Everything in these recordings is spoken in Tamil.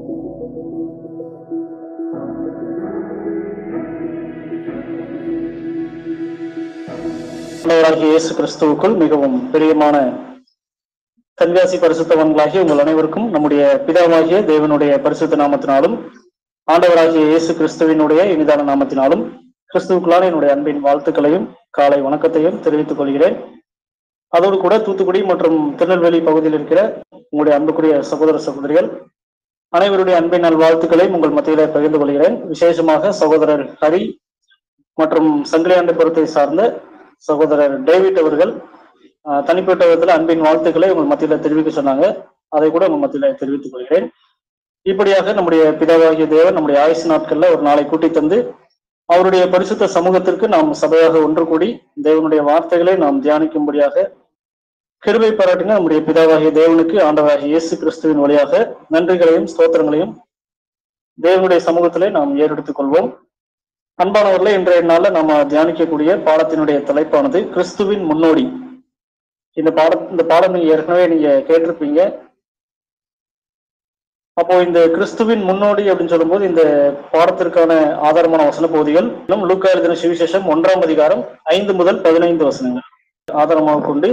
ஆண்டவராகிய இயேசு கிறிஸ்துவுக்குள் மிகவும் பிரியமான கன்வியாசி பரிசுத்தவன்களாகிய உங்கள் அனைவருக்கும் நம்முடைய பிதாவாகிய தேவனுடைய பரிசுத்த நாமத்தினாலும் ஆண்டவராகிய இயேசு கிறிஸ்துவினுடைய இனிதான நாமத்தினாலும் கிறிஸ்துவுக்குள்ளான என்னுடைய அன்பின் வாழ்த்துக்களையும் காலை வணக்கத்தையும் தெரிவித்துக் கொள்கிறேன் அதோடு கூட தூத்துக்குடி மற்றும் திருநெல்வேலி பகுதியில் இருக்கிற உங்களுடைய அன்புக்குரிய சகோதர சகோதரிகள் அனைவருடைய அன்பின் நல்வாழ்த்துக்களை உங்கள் மத்தியில பகிர்ந்து கொள்கிறேன் விசேஷமாக சகோதரர் ஹரி மற்றும் சங்கிலியாண்டபுரத்தை சார்ந்த சகோதரர் டேவிட் அவர்கள் ஆஹ், தனிப்பட்ட விதத்துல அன்பின் வாழ்த்துக்களை உங்கள் மத்தியில தெரிவிக்க சொன்னாங்க அதை கூட உங்கள் மத்தியில தெரிவித்துக் கொள்கிறேன் இப்படியாக நம்முடைய பிதாவாகிய தேவன் நம்முடைய ஆயுசு நாட்கள்ல ஒரு நாளை கூட்டி தந்து அவருடைய பரிசுத்த சமூகத்திற்கு நாம் சபையாக ஒன்று கூடி தேவனுடைய வார்த்தைகளை நாம் தியானிக்கும்படியாக கிருபை பாராட்டின நம்முடைய பிதாவாகிய தேவனுக்கு ஆண்டவராகிய இயேசு கிறிஸ்துவின் வழியாக நன்றிகளையும் ஸ்தோத்திரங்களையும் தேவனுடைய சமூகத்திலே நாம் ஏறெடுத்துக் கொள்வோம் அன்பானவர்களே இன்றைய நாள்ல நம்ம தியானிக்கக்கூடிய பாடத்தினுடைய தலைப்பானது கிறிஸ்துவின் முன்னோடி இந்த பாட இந்த பாடம் நீங்க ஏற்கனவே நீங்க கேட்டிருப்பீங்க அப்போ இந்த கிறிஸ்துவின் முன்னோடி அப்படின்னு சொல்லும்போது இந்த பாடத்திற்கான ஆதாரமான வசன பகுதிகள் இன்னும் லூக்கா எழுதின சுவிசேஷம் ஒன்றாம் அதிகாரம் ஐந்து முதல் பதினைந்து வசனங்கள் ஆதாரமாக கொண்டு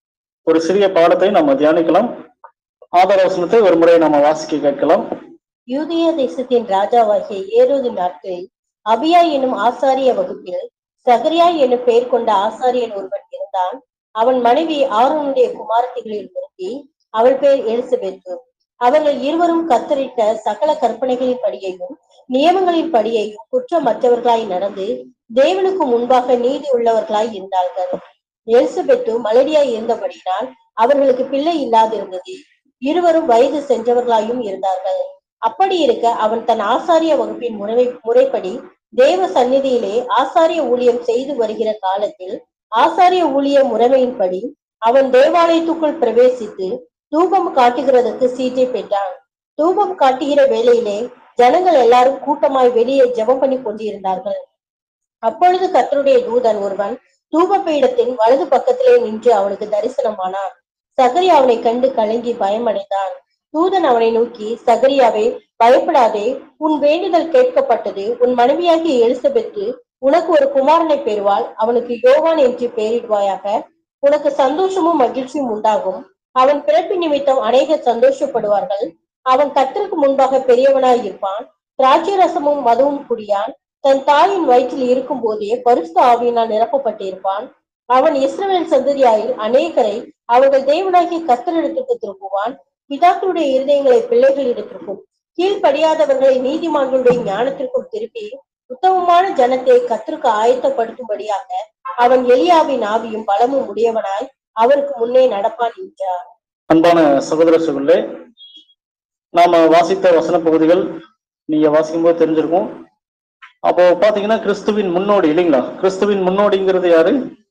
ஒரு சிறிய பாடத்தை நம்ம தியானிக்கலாம் ஆதார வசனத்தை ஒரு முறை நம்ம வாசிக்க கேட்கலாம் யூதிய தேசத்தின் ராஜாவாகிய ஏரோது நாட்களில் அபியா என்னும் ஆசாரிய வகுப்பில் சகரியா என்னும் பெயர் கொண்ட ஆசாரியன் ஒருவன் இருந்தான் அவன் மனைவி ஆரோனுடைய குமாரத்திகளில் ஒருத்தி அவள் பேர் எலிசபெத்து அவர்கள் இருவரும் கத்தரிட்ட சகல கற்பனைகளின் படியையும் நியமங்களின் படியையும் குற்றமற்றவர்களாய் நடந்து தேவனுக்கு முன்பாக நீதி உள்ளவர்களாய் இருந்தார்கள் எலிசபெத்து மலடியாய் இருந்தபடியினால் அவர்களுக்கு பிள்ளை இல்லாதிருந்தது இருவரும் வயது சென்றவர்களாயும் இருந்தார்கள் அப்படி இருக்க அவன் தன் ஆசாரிய வகுப்பின் முறை முறைப்படி தேவ சந்நிதியிலே ஆசாரிய ஊழியம் செய்து வருகிற காலத்தில் ஆசாரிய ஊழிய முறைமையின்படி அவன் தேவாலயத்துக்குள் பிரவேசித்து தூபம் காட்டுகிறதற்கு சீட்டை பெற்றான் தூபம் காட்டுகிற வேளையிலே ஜனங்கள் எல்லாரும் கூட்டமாய் வெளியே ஜெபம் பண்ணி கொண்டிருந்தார்கள் அப்பொழுது கர்த்தருடைய தூதன் ஒருவன் தூப பீடத்தின் வலது பக்கத்திலே நின்று அவனுக்கு தரிசனமானான் சகரி அவனை கண்டு கலங்கி பயமடைந்தான் தூதன் அவனை நோக்கி சகரியாவே பயப்படாதே உன் வேண்டுதல் கேட்கப்பட்டது உன் மனைவியாகிய எலிசபெத்து உனக்கு ஒரு குமாரனை பெறுவாள் அவனுக்கு யோவான் என்று பெயரிடுவாயாக உனக்கு சந்தோஷமும் மகிழ்ச்சியும் உண்டாகும் அவன் பிறப்பு நிமித்தம் அநேக சந்தோஷப்படுவார்கள் அவன் கத்தருக்கு முன்பாக பெரியவனாய் இருப்பான் திராட்சை ரசமும் மதுவும் குடியான் தன் தாயின் வயிற்றில் இருக்கும் போதே பரிசுத்த ஆவியினால் நிரப்பப்பட்டிருப்பான் அவன் இஸ்ரவேல் சந்ததியாயில் அநேகரை அவர்கள் தேவனாகிய கத்தரிடத்திற்கு திருப்புவான் பிதாக்களுடைய இருதயங்களை பிள்ளைகளிடத்திற்கும் கீழ்ப்படியாதவர்களை நீதிமான்களுடைய ஞானத்திற்கும் திருப்பி உத்தமமான ஜனத்தை கத்திற்கு ஆயத்தப்படுத்தும்படியாக அவன் எலியாவின் ஆவியும் பலமும் உடையவனாய் அவருக்கு முன்னே நடப்பான் என்றார் அன்பான சகோதர சகோதரே நாம வாசித்த வசன பகுதிகள் நீங்க வாசிக்கும் போது தெரிஞ்சிருக்கும் அப்போ பாத்தீங்கன்னா கிறிஸ்துவின் முன்னோடி இல்லைங்களா கிறிஸ்துவின் முன்னோடிங்கிறது யாரு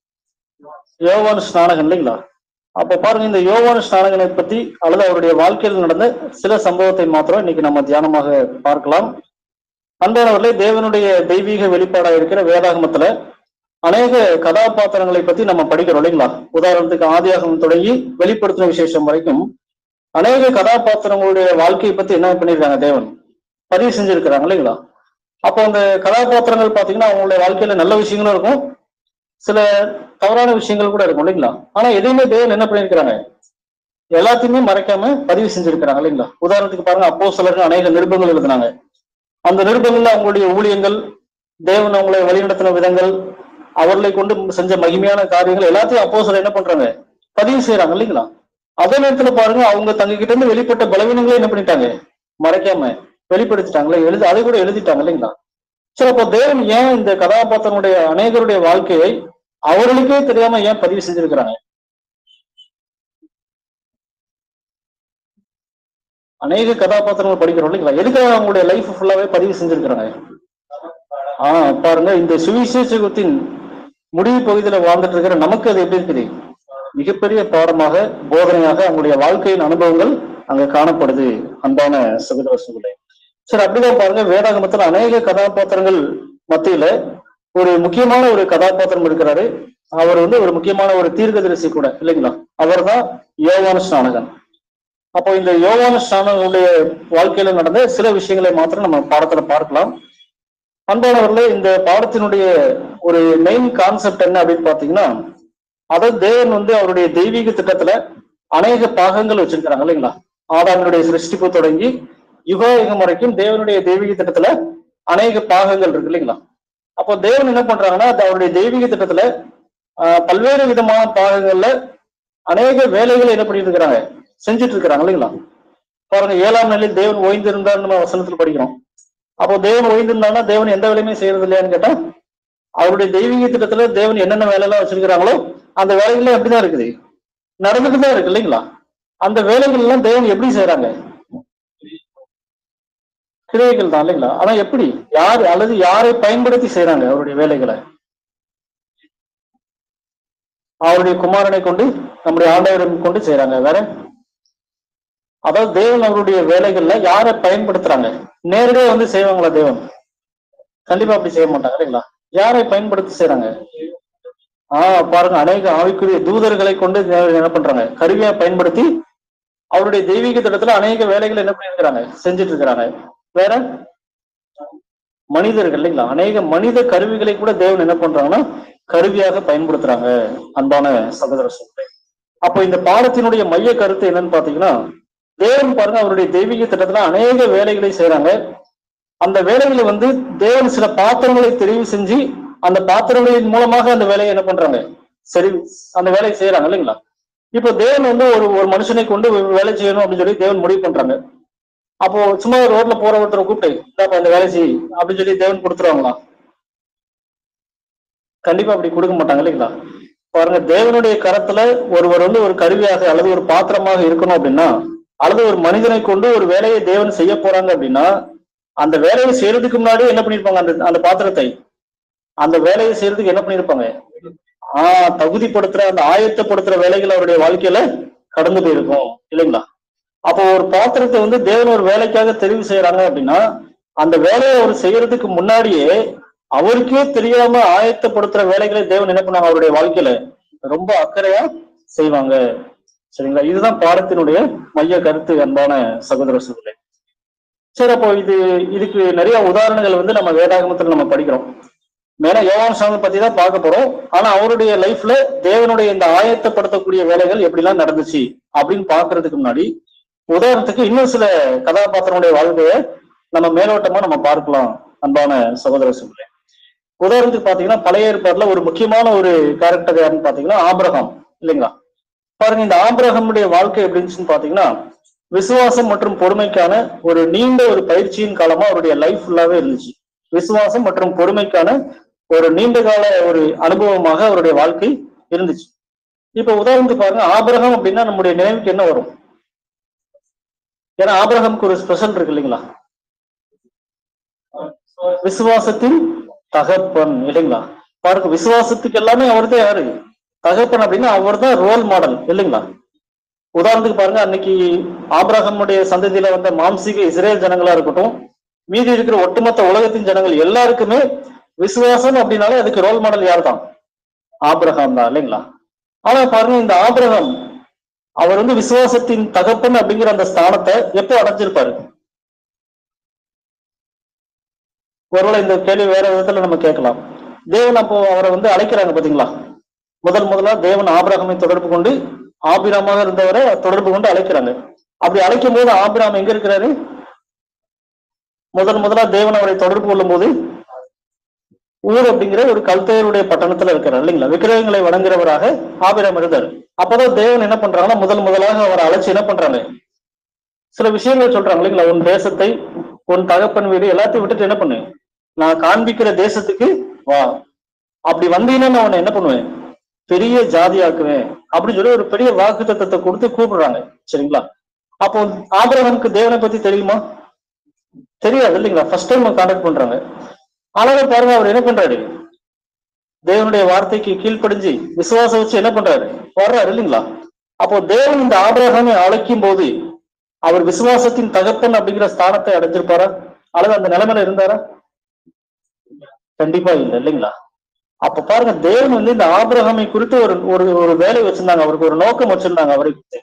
யோவான் ஸ்நானகன் இல்லைங்களா அப்ப பாருங்க இந்த யோவான் ஸ்நானகனை பத்தி அல்லது அவருடைய வாழ்க்கையில் நடந்த சில சம்பவத்தை மாத்திரம் இன்னைக்கு நம்ம தியானமாக பார்க்கலாம் அன்பானவர்களே தேவனுடைய தெய்வீக வெளிப்பாடா இருக்கிற வேதாகமத்துல அநேக கதாபாத்திரங்களை பத்தி நம்ம படிக்கிறோம் இல்லைங்களா உதாரணத்துக்கு ஆதியாகமம் தொடங்கி வெளிப்படுத்தின விசேஷம் வரைக்கும் அநேக கதாபாத்திரங்களுடைய வாழ்க்கையை பத்தி என்ன பண்ணியிருக்காங்க தேவன் பதிவு செஞ்சிருக்கிறாங்க இல்லைங்களா அப்போ அந்த கதாபாத்திரங்கள் பாத்தீங்கன்னா அவங்களுடைய வாழ்க்கையில நல்ல விஷயங்களும் இருக்கும் சில தவறான விஷயங்கள் கூட இருக்கும் இல்லைங்களா ஆனா எதையுமே தேவன் என்ன பண்ணியிருக்கிறாங்க எல்லாத்தையுமே மறைக்காம பதிவு செஞ்சிருக்கிறாங்க இல்லைங்களா உதாரணத்துக்கு பாருங்க அப்போ சிலர்கள் அநேக நிருபங்கள் எழுதினாங்க அந்த நிருபங்கள்ல அவங்களுடைய ஊழியங்கள் தேவன் அவங்களை வழிநடத்தின விதங்கள் அவர்களை கொண்டு செஞ்ச மகிமையான காரியங்கள் எல்லாத்தையும் அப்போ என்ன பண்றாங்க பதிவு செய்யறாங்க இல்லைங்களா அதே நேரத்துல பாருங்க அவங்க தங்க கிட்ட இருந்து வெளிப்பட்ட பலவீனங்களை என்ன பண்ணிட்டாங்க மறைக்காம வெளிப்படுத்திட்டாங்களே எழுதி அதை கூட எழுதிட்டாங்க இல்லைங்களா சரி அப்போ தேவன் ஏன் இந்த கதாபாத்திரனுடைய அநேகருடைய வாழ்க்கையை அவர்களுக்கே தெரியாம ஏன் பதிவு செஞ்சிருக்கிறாங்க அநேக கதாபாத்திரங்கள் படிக்கிறோம் இல்லைங்களா எதுக்காக அவங்களுடைய லைஃப் ஃபுல்லாவே பதிவு செஞ்சிருக்கிறாங்க ஆஹ் பாருங்க இந்த சுவிசேஷகத்தின் முடிவு பகுதியில வாழ்ந்துட்டு இருக்கிற நமக்கு அது எப்படி இருக்குது மிகப்பெரிய பாடமாக போதனையாக அவங்களுடைய வாழ்க்கையின் அனுபவங்கள் அங்க காணப்படுது அன்பான சகோதர சகோதரி சரி அப்படிதான் பாருங்க வேதாகமத்துல அநேக கதாபாத்திரங்கள் மத்தியில ஒரு முக்கியமான ஒரு கதாபாத்திரம் இருக்கிறாரு அவர் வந்து ஒரு முக்கியமான ஒரு தீர்க்கதரிசி கூட இல்லைங்களா அவர்தான் யோவான் ஸ்நானகன் அப்போ இந்த யோவான ஸ்நானனுடைய வாழ்க்கையில நடந்த சில விஷயங்களை மாத்திரம் நம்ம பாடத்துல பார்க்கலாம் அன்பானவர்களே இந்த பாடத்தினுடைய ஒரு மெயின் கான்செப்ட் என்ன அப்படின்னு பாத்தீங்கன்னா அதாவது தேவன் வந்து அவருடைய தெய்வீக திட்டத்துல அநேக பாகங்கள் வச்சிருக்கிறாங்க இல்லைங்களா ஆதாமினுடைய சிருஷ்டிப்பு தொடங்கி யுகாயுகம் வரைக்கும் தேவனுடைய தெய்வீக திட்டத்துல அநேக பாகங்கள் இருக்கு இல்லைங்களா அப்போ தேவன் என்ன பண்றாங்கன்னா அது அவருடைய தெய்வீக திட்டத்துல ஆஹ், பல்வேறு விதமான பாகங்கள்ல அநேக வேலைகளை என்ன பண்ணிட்டு இருக்கிறாங்க செஞ்சுட்டு இருக்கிறாங்க இல்லைங்களா பாருங்க ஏழாம் நிலையில் தேவன் ஓய்ந்திருந்தார் நம்ம வசனத்துல படிக்கிறோம் அப்போ தேவன் ஓய்ந்திருந்தாங்கன்னா தேவன் எந்த வேலையுமே செய்யறது இல்லையான்னு கேட்டா அவருடைய தெய்வீக திட்டத்துல தேவன் என்னென்ன வேலை எல்லாம் வச்சிருக்கிறாங்களோ அந்த வேலைகள்லாம் எப்படிதான் இருக்குது நடந்துட்டு தான் இருக்கு இல்லைங்களா அந்த வேலைகள் எல்லாம் தேவன் எப்படி செய்யறாங்க கிரியைகள் தான் இல்லைங்களா ஆனா எப்படி யார் அல்லது யாரை பயன்படுத்தி செய்யறாங்க அவருடைய வேலைகளை அவருடைய குமாரனை கொண்டு நம்முடைய ஆண்டவரை கொண்டு செய்யறாங்க வேற அதாவது தேவன் அவருடைய வேலைகள்ல யாரை பயன்படுத்துறாங்க நேரடியா வந்து செய்வாங்களா தேவன் கண்டிப்பா அப்படி செய்ய மாட்டாங்க இல்லைங்களா யாரை பயன்படுத்தி செய்யறாங்க ஆஹ் பாருங்க அநேக ஆவிக்குரிய தூதர்களை கொண்டு தேவன் என்ன பண்றாங்க கருவியா பயன்படுத்தி அவருடைய தெய்வீக திட்டத்துல அநேக வேலைகள் என்ன பண்ணிருக்கிறாங்க செஞ்சுட்டு இருக்கிறாங்க வேற மனிதர்கள் இல்லைங்களா அநேக மனித கருவிகளை கூட தேவன் என்ன பண்றாங்கன்னா கருவியாக பயன்படுத்துறாங்க அன்பான சகோதர சொல்றேன் அப்போ இந்த பாடத்தினுடைய மைய கருத்து என்னன்னு பாத்தீங்கன்னா தேவன் பாருங்க அவருடைய தெய்வீக திட்டத்துல அநேக வேலைகளை செய்யறாங்க அந்த வேலைகளை வந்து தேவன் சில பாத்திரங்களை தெரிவு செஞ்சு அந்த பாத்திரங்களின் மூலமாக அந்த வேலையை என்ன பண்றாங்க சரி அந்த வேலையை செய்யறாங்க இல்லைங்களா இப்போ தேவன் வந்து ஒரு ஒரு மனுஷனை கொண்டு வேலை செய்யணும் அப்படின்னு சொல்லி தேவன் முடிவு பண்றாங்க அப்போ சும்மா ரோட்ல போற ஒருத்தரை கூப்பிட்டு இந்தாப்பா இந்த வேலை செய் அப்படின்னு சொல்லி தேவன் கொடுத்துருவாங்களா கண்டிப்பா அப்படி கொடுக்க மாட்டாங்க இல்லைங்களா பாருங்க தேவனுடைய கரத்துல ஒருவர் வந்து ஒரு கருவியாக அல்லது ஒரு பாத்திரமாக இருக்கணும் அப்படின்னா அல்லது ஒரு மனிதனை கொண்டு ஒரு வேலையை தேவன் செய்ய போறாங்க அப்படின்னா அந்த வேலையை செய்யறதுக்கு முன்னாடி என்ன பண்ணிருப்பாங்க அந்த அந்த பாத்திரத்தை அந்த வேலையை செய்யறதுக்கு என்ன பண்ணிருப்பாங்க ஆஹ் தகுதிப்படுத்துற அந்த ஆயத்தப்படுத்துற வேலைகள் அவருடைய வாழ்க்கையில கடந்து போயிருக்கும் இல்லைங்களா அப்போ ஒரு பாத்திரத்தை வந்து தேவன் ஒரு வேலைக்காக தெரிவு செய்யறாங்க அப்படின்னா அந்த வேலையை அவர் செய்யறதுக்கு முன்னாடியே அவருக்கே தெரியாம ஆயத்தப்படுத்துற வேலைகளை தேவன் என்ன பண்ணாங்க அவருடைய வாழ்க்கையில ரொம்ப அக்கறையா செய்வாங்க சரிங்களா இதுதான் பாடத்தினுடைய மைய கருத்து அன்பான சகோதர சகோதரி சரி அப்போ இது இதுக்கு நிறைய உதாரணங்கள் வந்து நம்ம வேதாகமத்துல நம்ம படிக்கிறோம் மேல யோவான் சாமி பத்தி தான் பார்க்க போறோம் ஆனா அவருடைய லைஃப்ல தேவனுடைய இந்த ஆயத்தப்படுத்தக்கூடிய வேலைகள் எப்படிலாம் நடந்துச்சு அப்படின்னு பாக்குறதுக்கு முன்னாடி உதாரணத்துக்கு இன்னும் சில கதாபாத்திரனுடைய வாழ்க்கைய நம்ம மேலோட்டமா நம்ம பார்க்கலாம் அன்பான சகோதர சகோதரி உதாரணத்துக்கு பாத்தீங்கன்னா பழைய ஏற்பாடுல ஒரு முக்கியமான ஒரு கேரக்டர் யாருன்னு பாத்தீங்கன்னா ஆபிரகாம் இல்லைங்களா பாருங்க இந்த ஆபிரகமுடைய வாழ்க்கை எப்படின்னு பாத்தீங்கன்னா விசுவாசம் மற்றும் பொறுமைக்கான ஒரு நீண்ட ஒரு பயிற்சியின் காலமா அவருடைய லைஃப் ஃபுல்லாவே இருந்துச்சு விசுவாசம் மற்றும் பொறுமைக்கான ஒரு நீண்ட கால ஒரு அனுபவமாக அவருடைய வாழ்க்கை இருந்துச்சு இப்ப உதாரணத்துக்கு பாருங்க ஆபிரகம் அப்படின்னா நம்முடைய நினைவுக்கு என்ன வரும் ஏன்னா ஆபிரகம்க்கு ஒரு ஸ்பெஷல் இருக்கு இல்லைங்களா விசுவாசத்தின் தகப்பன் இல்லைங்களா பாருங்க விசுவாசத்துக்கு எல்லாமே அவர் தான் யாரு தகப்பன் அப்படின்னா அவர் தான் ரோல் மாடல் இல்லைங்களா உதாரணத்துக்கு பாருங்க அன்னைக்கு ஆபிரகமுடைய சந்ததியில வந்த மாம்சீக இஸ்ரேல் ஜனங்களா இருக்கட்டும் மீதி இருக்கிற ஒட்டுமொத்த உலகத்தின் ஜனங்கள் எல்லாருக்குமே விசுவாசம் அப்படின்னாலே அதுக்கு ரோல் மாடல் யார் தான் ஆபிரகாம் தான் இல்லைங்களா ஆனா பாருங்க இந்த ஆபிரகாம் அவர் வந்து விசுவாசத்தின் தகப்பன் அப்படிங்கிற அந்த ஸ்தானத்தை எப்போ அடைஞ்சிருப்பாரு ஒருவேளை இந்த கேள்வி வேற விதத்துல நம்ம கேட்கலாம் தேவன் அப்போ அவரை வந்து அழைக்கிறாங்க பாத்தீங்களா முதல் முதலா தேவன் ஆபிரகாமை தொடர்பு கொண்டு ஆபிராமாக இருந்தவரை தொடர்பு கொண்டு அழைக்கிறாங்க அப்படி அழைக்கும் போது ஆபிராம் எங்க இருக்கிறாரு முதல் முதலா தேவன் அவரை தொடர்பு கொள்ளும் போது ஊர் அப்படிங்கிற ஒரு கல்தையருடைய பட்டணத்துல இருக்கிறார் இல்லைங்களா விக்கிரகங்களை வணங்குறவராக ஆபிராம் இருந்தார் அப்பதான் தேவன் என்ன பண்றாங்கன்னா முதல் முதலாக அவரை அழைச்சு என்ன பண்றாங்க சில விஷயங்கள் சொல்றாங்க இல்லைங்களா உன் தேசத்தை உன் தகப்பன் வீடு எல்லாத்தையும் விட்டுட்டு என்ன பண்ணு நான் காண்பிக்கிற தேசத்துக்கு வா அப்படி வந்தீங்கன்னா நான் உன்னை என்ன பண்ணுவேன் பெரிய ஜாதியாக்குவேன் அப்படின்னு சொல்லி ஒரு பெரிய வாக்கு தத்தத்தை கொடுத்து கூப்பிடுறாங்க சரிங்களா அப்போ ஆபிரகாமுக்கு தேவனை பத்தி தெரியுமா தெரியாது இல்லைங்களா ஃபர்ஸ்ட் டைம் கான்டாக்ட் பண்றாங்க ஆனாலும் பாருங்க அவர் என்ன பண்றாரு தேவனுடைய வார்த்தைக்கு கீழ்ப்படிஞ்சு விசுவாசம் வச்சு என்ன பண்றாரு வர்றாரு இல்லைங்களா அப்போ தேவன் இந்த ஆபிரகாமை அழைக்கும் போது அவர் விசுவாசத்தின் தகப்பன் அப்படிங்கிற ஸ்தானத்தை அடைஞ்சிருப்பாரா அல்லது அந்த நிலைமையில இருந்தாரா கண்டிப்பா இல்லை இல்லைங்களா அப்ப பாருங்க தேவன் வந்து இந்த ஆபிரகாமை குறித்து ஒரு ஒரு ஒரு வேலை வச்சிருந்தாங்க அவருக்கு ஒரு நோக்கம் வச்சிருந்தாங்க அவரை குறித்து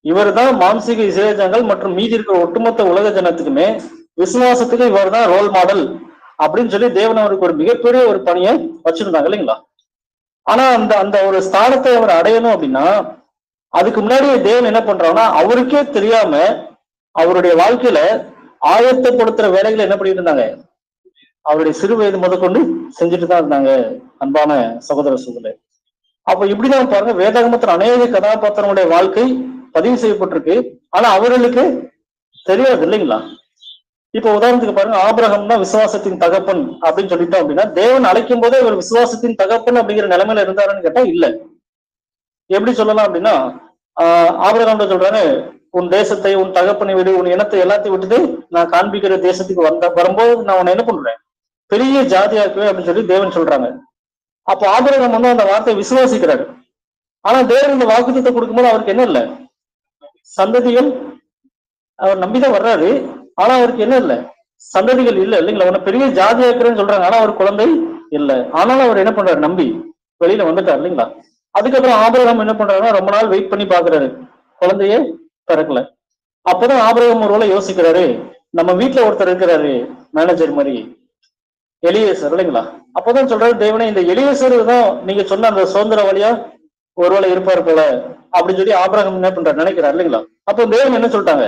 இவர்தான் மாம்சீக இசையஜங்கள் மற்றும் மீதி இருக்கிற ஒட்டுமொத்த உலக ஜனத்துக்குமே விசுவாசத்துக்கு இவர் தான் ரோல் மாடல் அப்படின்னு சொல்லி தேவன் அவருக்கு ஒரு மிகப்பெரிய ஒரு பணியை வச்சிருந்தாங்க இல்லைங்களா ஆனா அந்த அந்த ஒரு ஸ்தானத்தை அவர் அடையணும் அப்படின்னா அதுக்கு முன்னாடி தேவன் என்ன பண்றாங்கன்னா அவருக்கே தெரியாம அவருடைய வாழ்க்கையில ஆயத்தப்படுத்துற வேலைகளை என்ன பண்ணிட்டு இருந்தாங்க அவருடைய சிறு வயது முதற்கொண்டு செஞ்சுட்டு தான் இருந்தாங்க அன்பான சகோதர சகோதரர் அப்ப இப்படிதான் பாருங்க வேதாகமத்தில் அநேக கதாபாத்திரங்களுடைய வாழ்க்கை பதிவு செய்யப்பட்டிருக்கு ஆனா அவர்களுக்கு தெரியாது இல்லைங்களா இப்ப உதாரணத்துக்கு பாருங்க ஆபிரகம் தான் விசுவாசத்தின் தகப்பன் அப்படின்னு சொல்லிட்டோம் அப்படின்னா தேவன் அழைக்கும் போதே இவர் விசுவாசத்தின் தகப்பன் அப்படிங்கிற நிலைமையில இருந்தாருன்னு கேட்டா இல்ல எப்படி சொல்லலாம் அப்படின்னா ஆஹ் ஆபிரகாம் சொல்றாரு உன் தேசத்தை உன் தகப்பனை விடு உன் இனத்தை எல்லாத்தையும் விட்டுட்டு நான் காண்பிக்கிற தேசத்துக்கு வந்த வரும்போது நான் உன்னை என்ன பண்றேன் பெரிய ஜாதியாக்குவேன் அப்படின்னு சொல்லி தேவன் சொல்றாங்க அப்போ ஆபிரகாம் வந்து அந்த வார்த்தையை விசுவாசிக்கிறாரு ஆனா தேவன் இந்த வாக்குத்தத்தை கொடுக்கும்போது அவருக்கு என்ன இல்லை சந்ததிகள் அவர் நம்பிதான் வர்றாரு ஆனா அவருக்கு என்ன இல்லை சந்ததிகள் இல்ல இல்லைங்களா உன்னை பெரிய ஜாதியாக்குறேன்னு சொல்றாங்க ஆனா அவர் குழந்தை இல்ல ஆனாலும் அவர் என்ன பண்றாரு நம்பி வெளியில வந்துட்டார் இல்லைங்களா அதுக்கப்புறம் ஆபிரகாம் என்ன பண்றாருன்னா ரொம்ப நாள் வெயிட் பண்ணி பாக்குறாரு குழந்தையே பிறக்கல அப்பதான் ஆபிரகாம் ஒரு வேளை யோசிக்கிறாரு நம்ம வீட்டுல ஒருத்தர் இருக்கிறாரு மேனேஜர் மாதிரி எலியேசர் இல்லைங்களா அப்பதான் சொல்றாரு தேவனே இந்த எலியேசர் தான் நீங்க சொன்ன அந்த சுதந்திர வழியா ஒருவேளை இருப்பார் போல அப்படின்னு சொல்லி ஆபிரகாம் என்ன பண்றாரு நினைக்கிறார் இல்லைங்களா அப்போ தேவன் என்ன சொல்லிட்டாங்க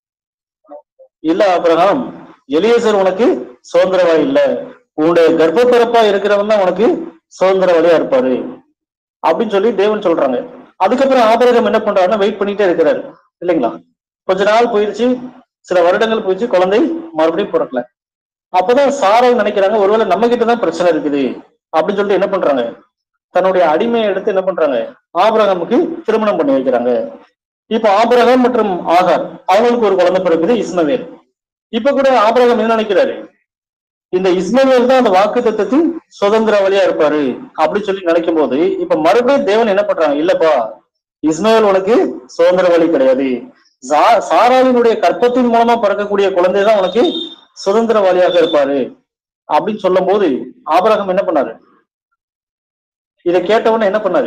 இல்ல ஆபிரகாம் எலியேசர் உனக்கு சுதந்திரவா இல்ல உன்னுடைய கர்ப்பப்பிறப்பா இருக்கிறவன் தான் உனக்கு சுதந்திர வழியா இருப்பாரு அப்படின்னு சொல்லி தேவன் சொல்றாங்க அதுக்கப்புறம் ஆபரகம் என்ன பண்றாருன்னா வெயிட் பண்ணிட்டே இருக்கிறாரு இல்லைங்களா கொஞ்ச நாள் போயிடுச்சு சில வருடங்கள் போயிடுச்சு குழந்தை மறுபடியும் பிறக்கல அப்பதான் சாரால் நினைக்கிறாங்க ஒருவேளை நம்ம கிட்ட தான் பிரச்சனை இருக்குது அப்படின்னு சொல்லிட்டு என்ன பண்றாங்க தன்னுடைய அடிமையை எடுத்து என்ன பண்றாங்க ஆபிரகாமுக்கு திருமணம் பண்ணி வைக்கிறாங்க இப்ப ஆபிரகாம் மற்றும் ஆகார் அவங்களுக்கு ஒரு குழந்தை பிறகுது இஸ்மவேல் இப்ப கூட ஆபிரகாம் என்ன நினைக்கிறாரு இந்த இஸ்மவேல் தான் அந்த வாக்கு தத்துவத்தின் சுதந்திர வழியா இருப்பாரு அப்படின்னு சொல்லி நினைக்கும் போது இப்ப மறுபடியும் தேவன் என்ன பண்றாங்க இல்லப்பா இஸ்மவேல் உனக்கு சுதந்திர வழி கிடையாது சா- சாராளினுடைய கற்பத்தின் மூலமா பிறக்கக்கூடிய குழந்தை தான் உனக்கு சுதந்திர வழியாக இருப்பாரு அப்படின்னு சொல்லும் போது ஆபிரகாம் என்ன பண்ணாரு இதை கேட்டவன என்ன பண்ணாரு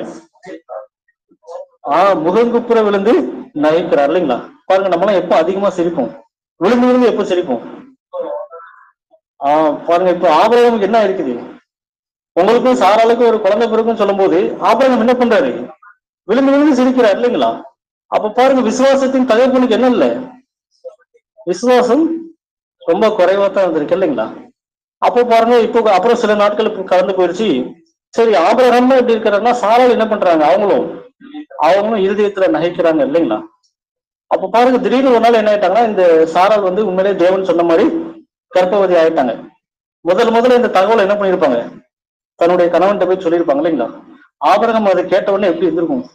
ஆஹ் முகங்குப்புற விழுந்து நகைக்கிறார் இல்லைங்களா பாருங்க நம்மளாம் எப்போ அதிகமா சிரிப்போம் விழுந்து விழுந்து எப்போ சிரிப்போம் ஆஹ் பாருங்க இப்ப ஆபிரகாமுக்கு என்ன இருக்குது உங்களுக்கும் சாராளுக்கும் ஒரு குழந்தை பிறக்கும் சொல்லும்போது ஆபிரகாம் என்ன பண்றாரு விழுந்து விழுந்து சிரிக்கிறார் இல்லைங்களா அப்ப பாருங்க விசுவாசத்தின் தகவலுக்கு என்ன இல்லை விசுவாசம் ரொம்ப குறைவா தான் இருந்திருக்கு இல்லைங்களா அப்போ பாருங்க இப்போ அப்புறம் சில நாட்கள் கடந்து போயிடுச்சு சரி ஆபிரகாம் தான் எப்படி இருக்கிறாருன்னா சாராள் என்ன பண்றாங்க அவங்களும் அவங்களும் இருதயத்துல நகைக்கிறாங்க இல்லைங்களா அப்ப பாருங்க திடீர்னு ஒரு நாள் என்ன ஆயிட்டாங்கன்னா இந்த சாராள் வந்து உண்மையிலேயே தேவன் சொன்ன மாதிரி கர்ப்பவதி ஆயிட்டாங்க முதல் முதல்ல இந்த தகவல் என்ன பண்ணிருப்பாங்க தன்னுடைய கணவன்கிட்ட போய் சொல்லியிருப்பாங்க இல்லைங்களா ஆபரகம் அதை கேட்ட உடனே எப்படி இருந்திருக்கும்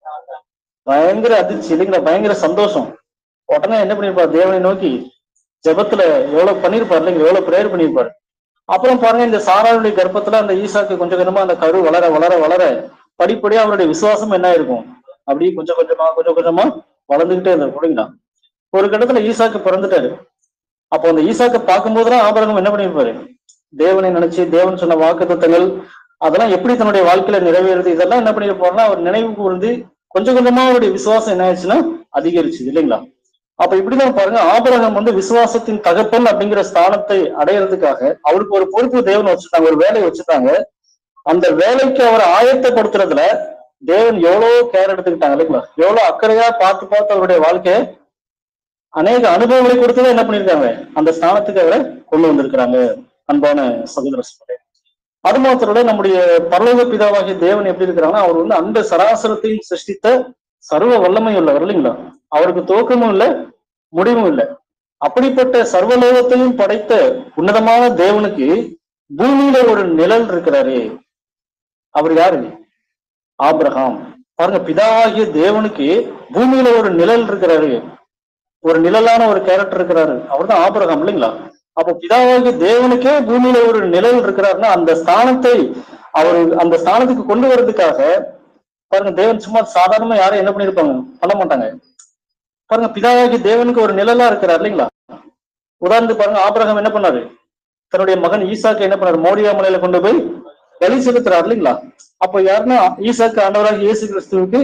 பயங்கர அதிர்ச்சி இல்லைங்களா பயங்கர சந்தோஷம் உடனே என்ன பண்ணிருப்பாரு தேவனை நோக்கி ஜெபத்துல எவ்வளவு பண்ணிருப்பாரு இல்லைங்க எவ்வளவு பிரேயர் பண்ணிருப்பாரு அப்புறம் பாருங்க இந்த சாராளுடைய கர்ப்பத்துல அந்த ஈசாக்கு கொஞ்சம் கொஞ்சமா அந்த கரு வளர வளர வளர படிப்படியா அவருடைய விசுவாசம் என்ன இருக்கும் அப்படியே கொஞ்சம் கொஞ்சமா கொஞ்சம் கொஞ்சமா வளர்ந்துகிட்டே இருந்தார் இல்லைங்களா ஒரு கட்டத்துல ஈசாக்கு பிறந்துட்டாரு அப்போ அந்த ஈசாக்கை பார்க்கும்போதுதான் ஆபரகம் என்ன பண்ணிருப்பாரு தேவனை நினைச்சு தேவன் சொன்ன வாக்கு அதெல்லாம் எப்படி தன்னுடைய வாழ்க்கையில நிறைவேறுது இதெல்லாம் என்ன பண்ணிருப்பாருன்னா அவர் நினைவு கூர்ந்து கொஞ்சம் கொஞ்சமா அவருடைய விசுவாசம் என்ன ஆயிடுச்சுன்னா அதிகரிச்சுது இல்லைங்களா அப்ப இப்படிதான் பாருங்க ஆபரகம் வந்து விசுவாசத்தின் தகப்பன் அப்படிங்கிற ஸ்தானத்தை அடையிறதுக்காக அவருக்கு ஒரு பொறுப்பு தேவன் வச்சுட்டாங்க ஒரு வேலையை வச்சுட்டாங்க அந்த வேலைக்கு அவர் ஆயத்தப்படுத்துறதுல தேவன் எவ்வளவு கேர் எடுத்துக்கிட்டாங்க இல்லைங்களா எவ்வளவு அக்கறையா பார்த்து பார்த்து அவருடைய வாழ்க்கையை அநேக அனுபவங்களை கொடுத்துதான் என்ன பண்ணிருக்காங்க அந்த ஸ்தானத்துக்கு அவரை கொண்டு வந்திருக்கிறாங்க அன்பான சகோதர சகோதரி அது மாத்திரோட நம்முடைய பரலோக பிதாவாகிய தேவன் எப்படி இருக்கிறாங்கன்னா அவர் வந்து அந்த சராசரத்தையும் சிருஷ்டித்த சர்வ வல்லமை உள்ளவர் இல்லைங்களா அவருக்கு துவக்கமும் இல்லை முடிவும் இல்லை அப்படிப்பட்ட சர்வலோகத்தையும் படைத்த உன்னதமான தேவனுக்கு பூமியில ஒரு நிழல் இருக்கிறாரு அவர் யாரு ஆபிரகாம் பாருங்க பிதாவாகிய தேவனுக்கு பூமியில ஒரு நிழல் இருக்கிறாரு ஒரு நிழலான ஒரு கேரக்டர் இருக்கிறாரு அவர்தான் ஆபிரகாம் இல்லைங்களா அப்போ பிதாவாகிய தேவனுக்கே பூமியில ஒரு நிழல் இருக்கிறாருன்னா அந்த ஸ்தானத்தை அவர் அந்த ஸ்தானத்துக்கு கொண்டு வர்றதுக்காக பாருங்க தேவன் சும்மா சாதாரணமா யாரும் என்ன பண்ணிருப்பாங்க பண்ண மாட்டாங்க பாருங்க பிதாவாகிய தேவனுக்கு ஒரு நிழலா இருக்கிறார் இல்லைங்களா உதாரணத்துக்கு பாருங்க ஆபிரகாம் என்ன பண்ணாரு தன்னுடைய மகன் ஈசாக்கு என்ன பண்ணாரு மோடியா மலையில கொண்டு போய் பலி செலுத்துறாரு இல்லைங்களா அப்போ யாருன்னா ஈசாக்கு ஆண்டவராக இயேசு கிறிஸ்துவுக்கு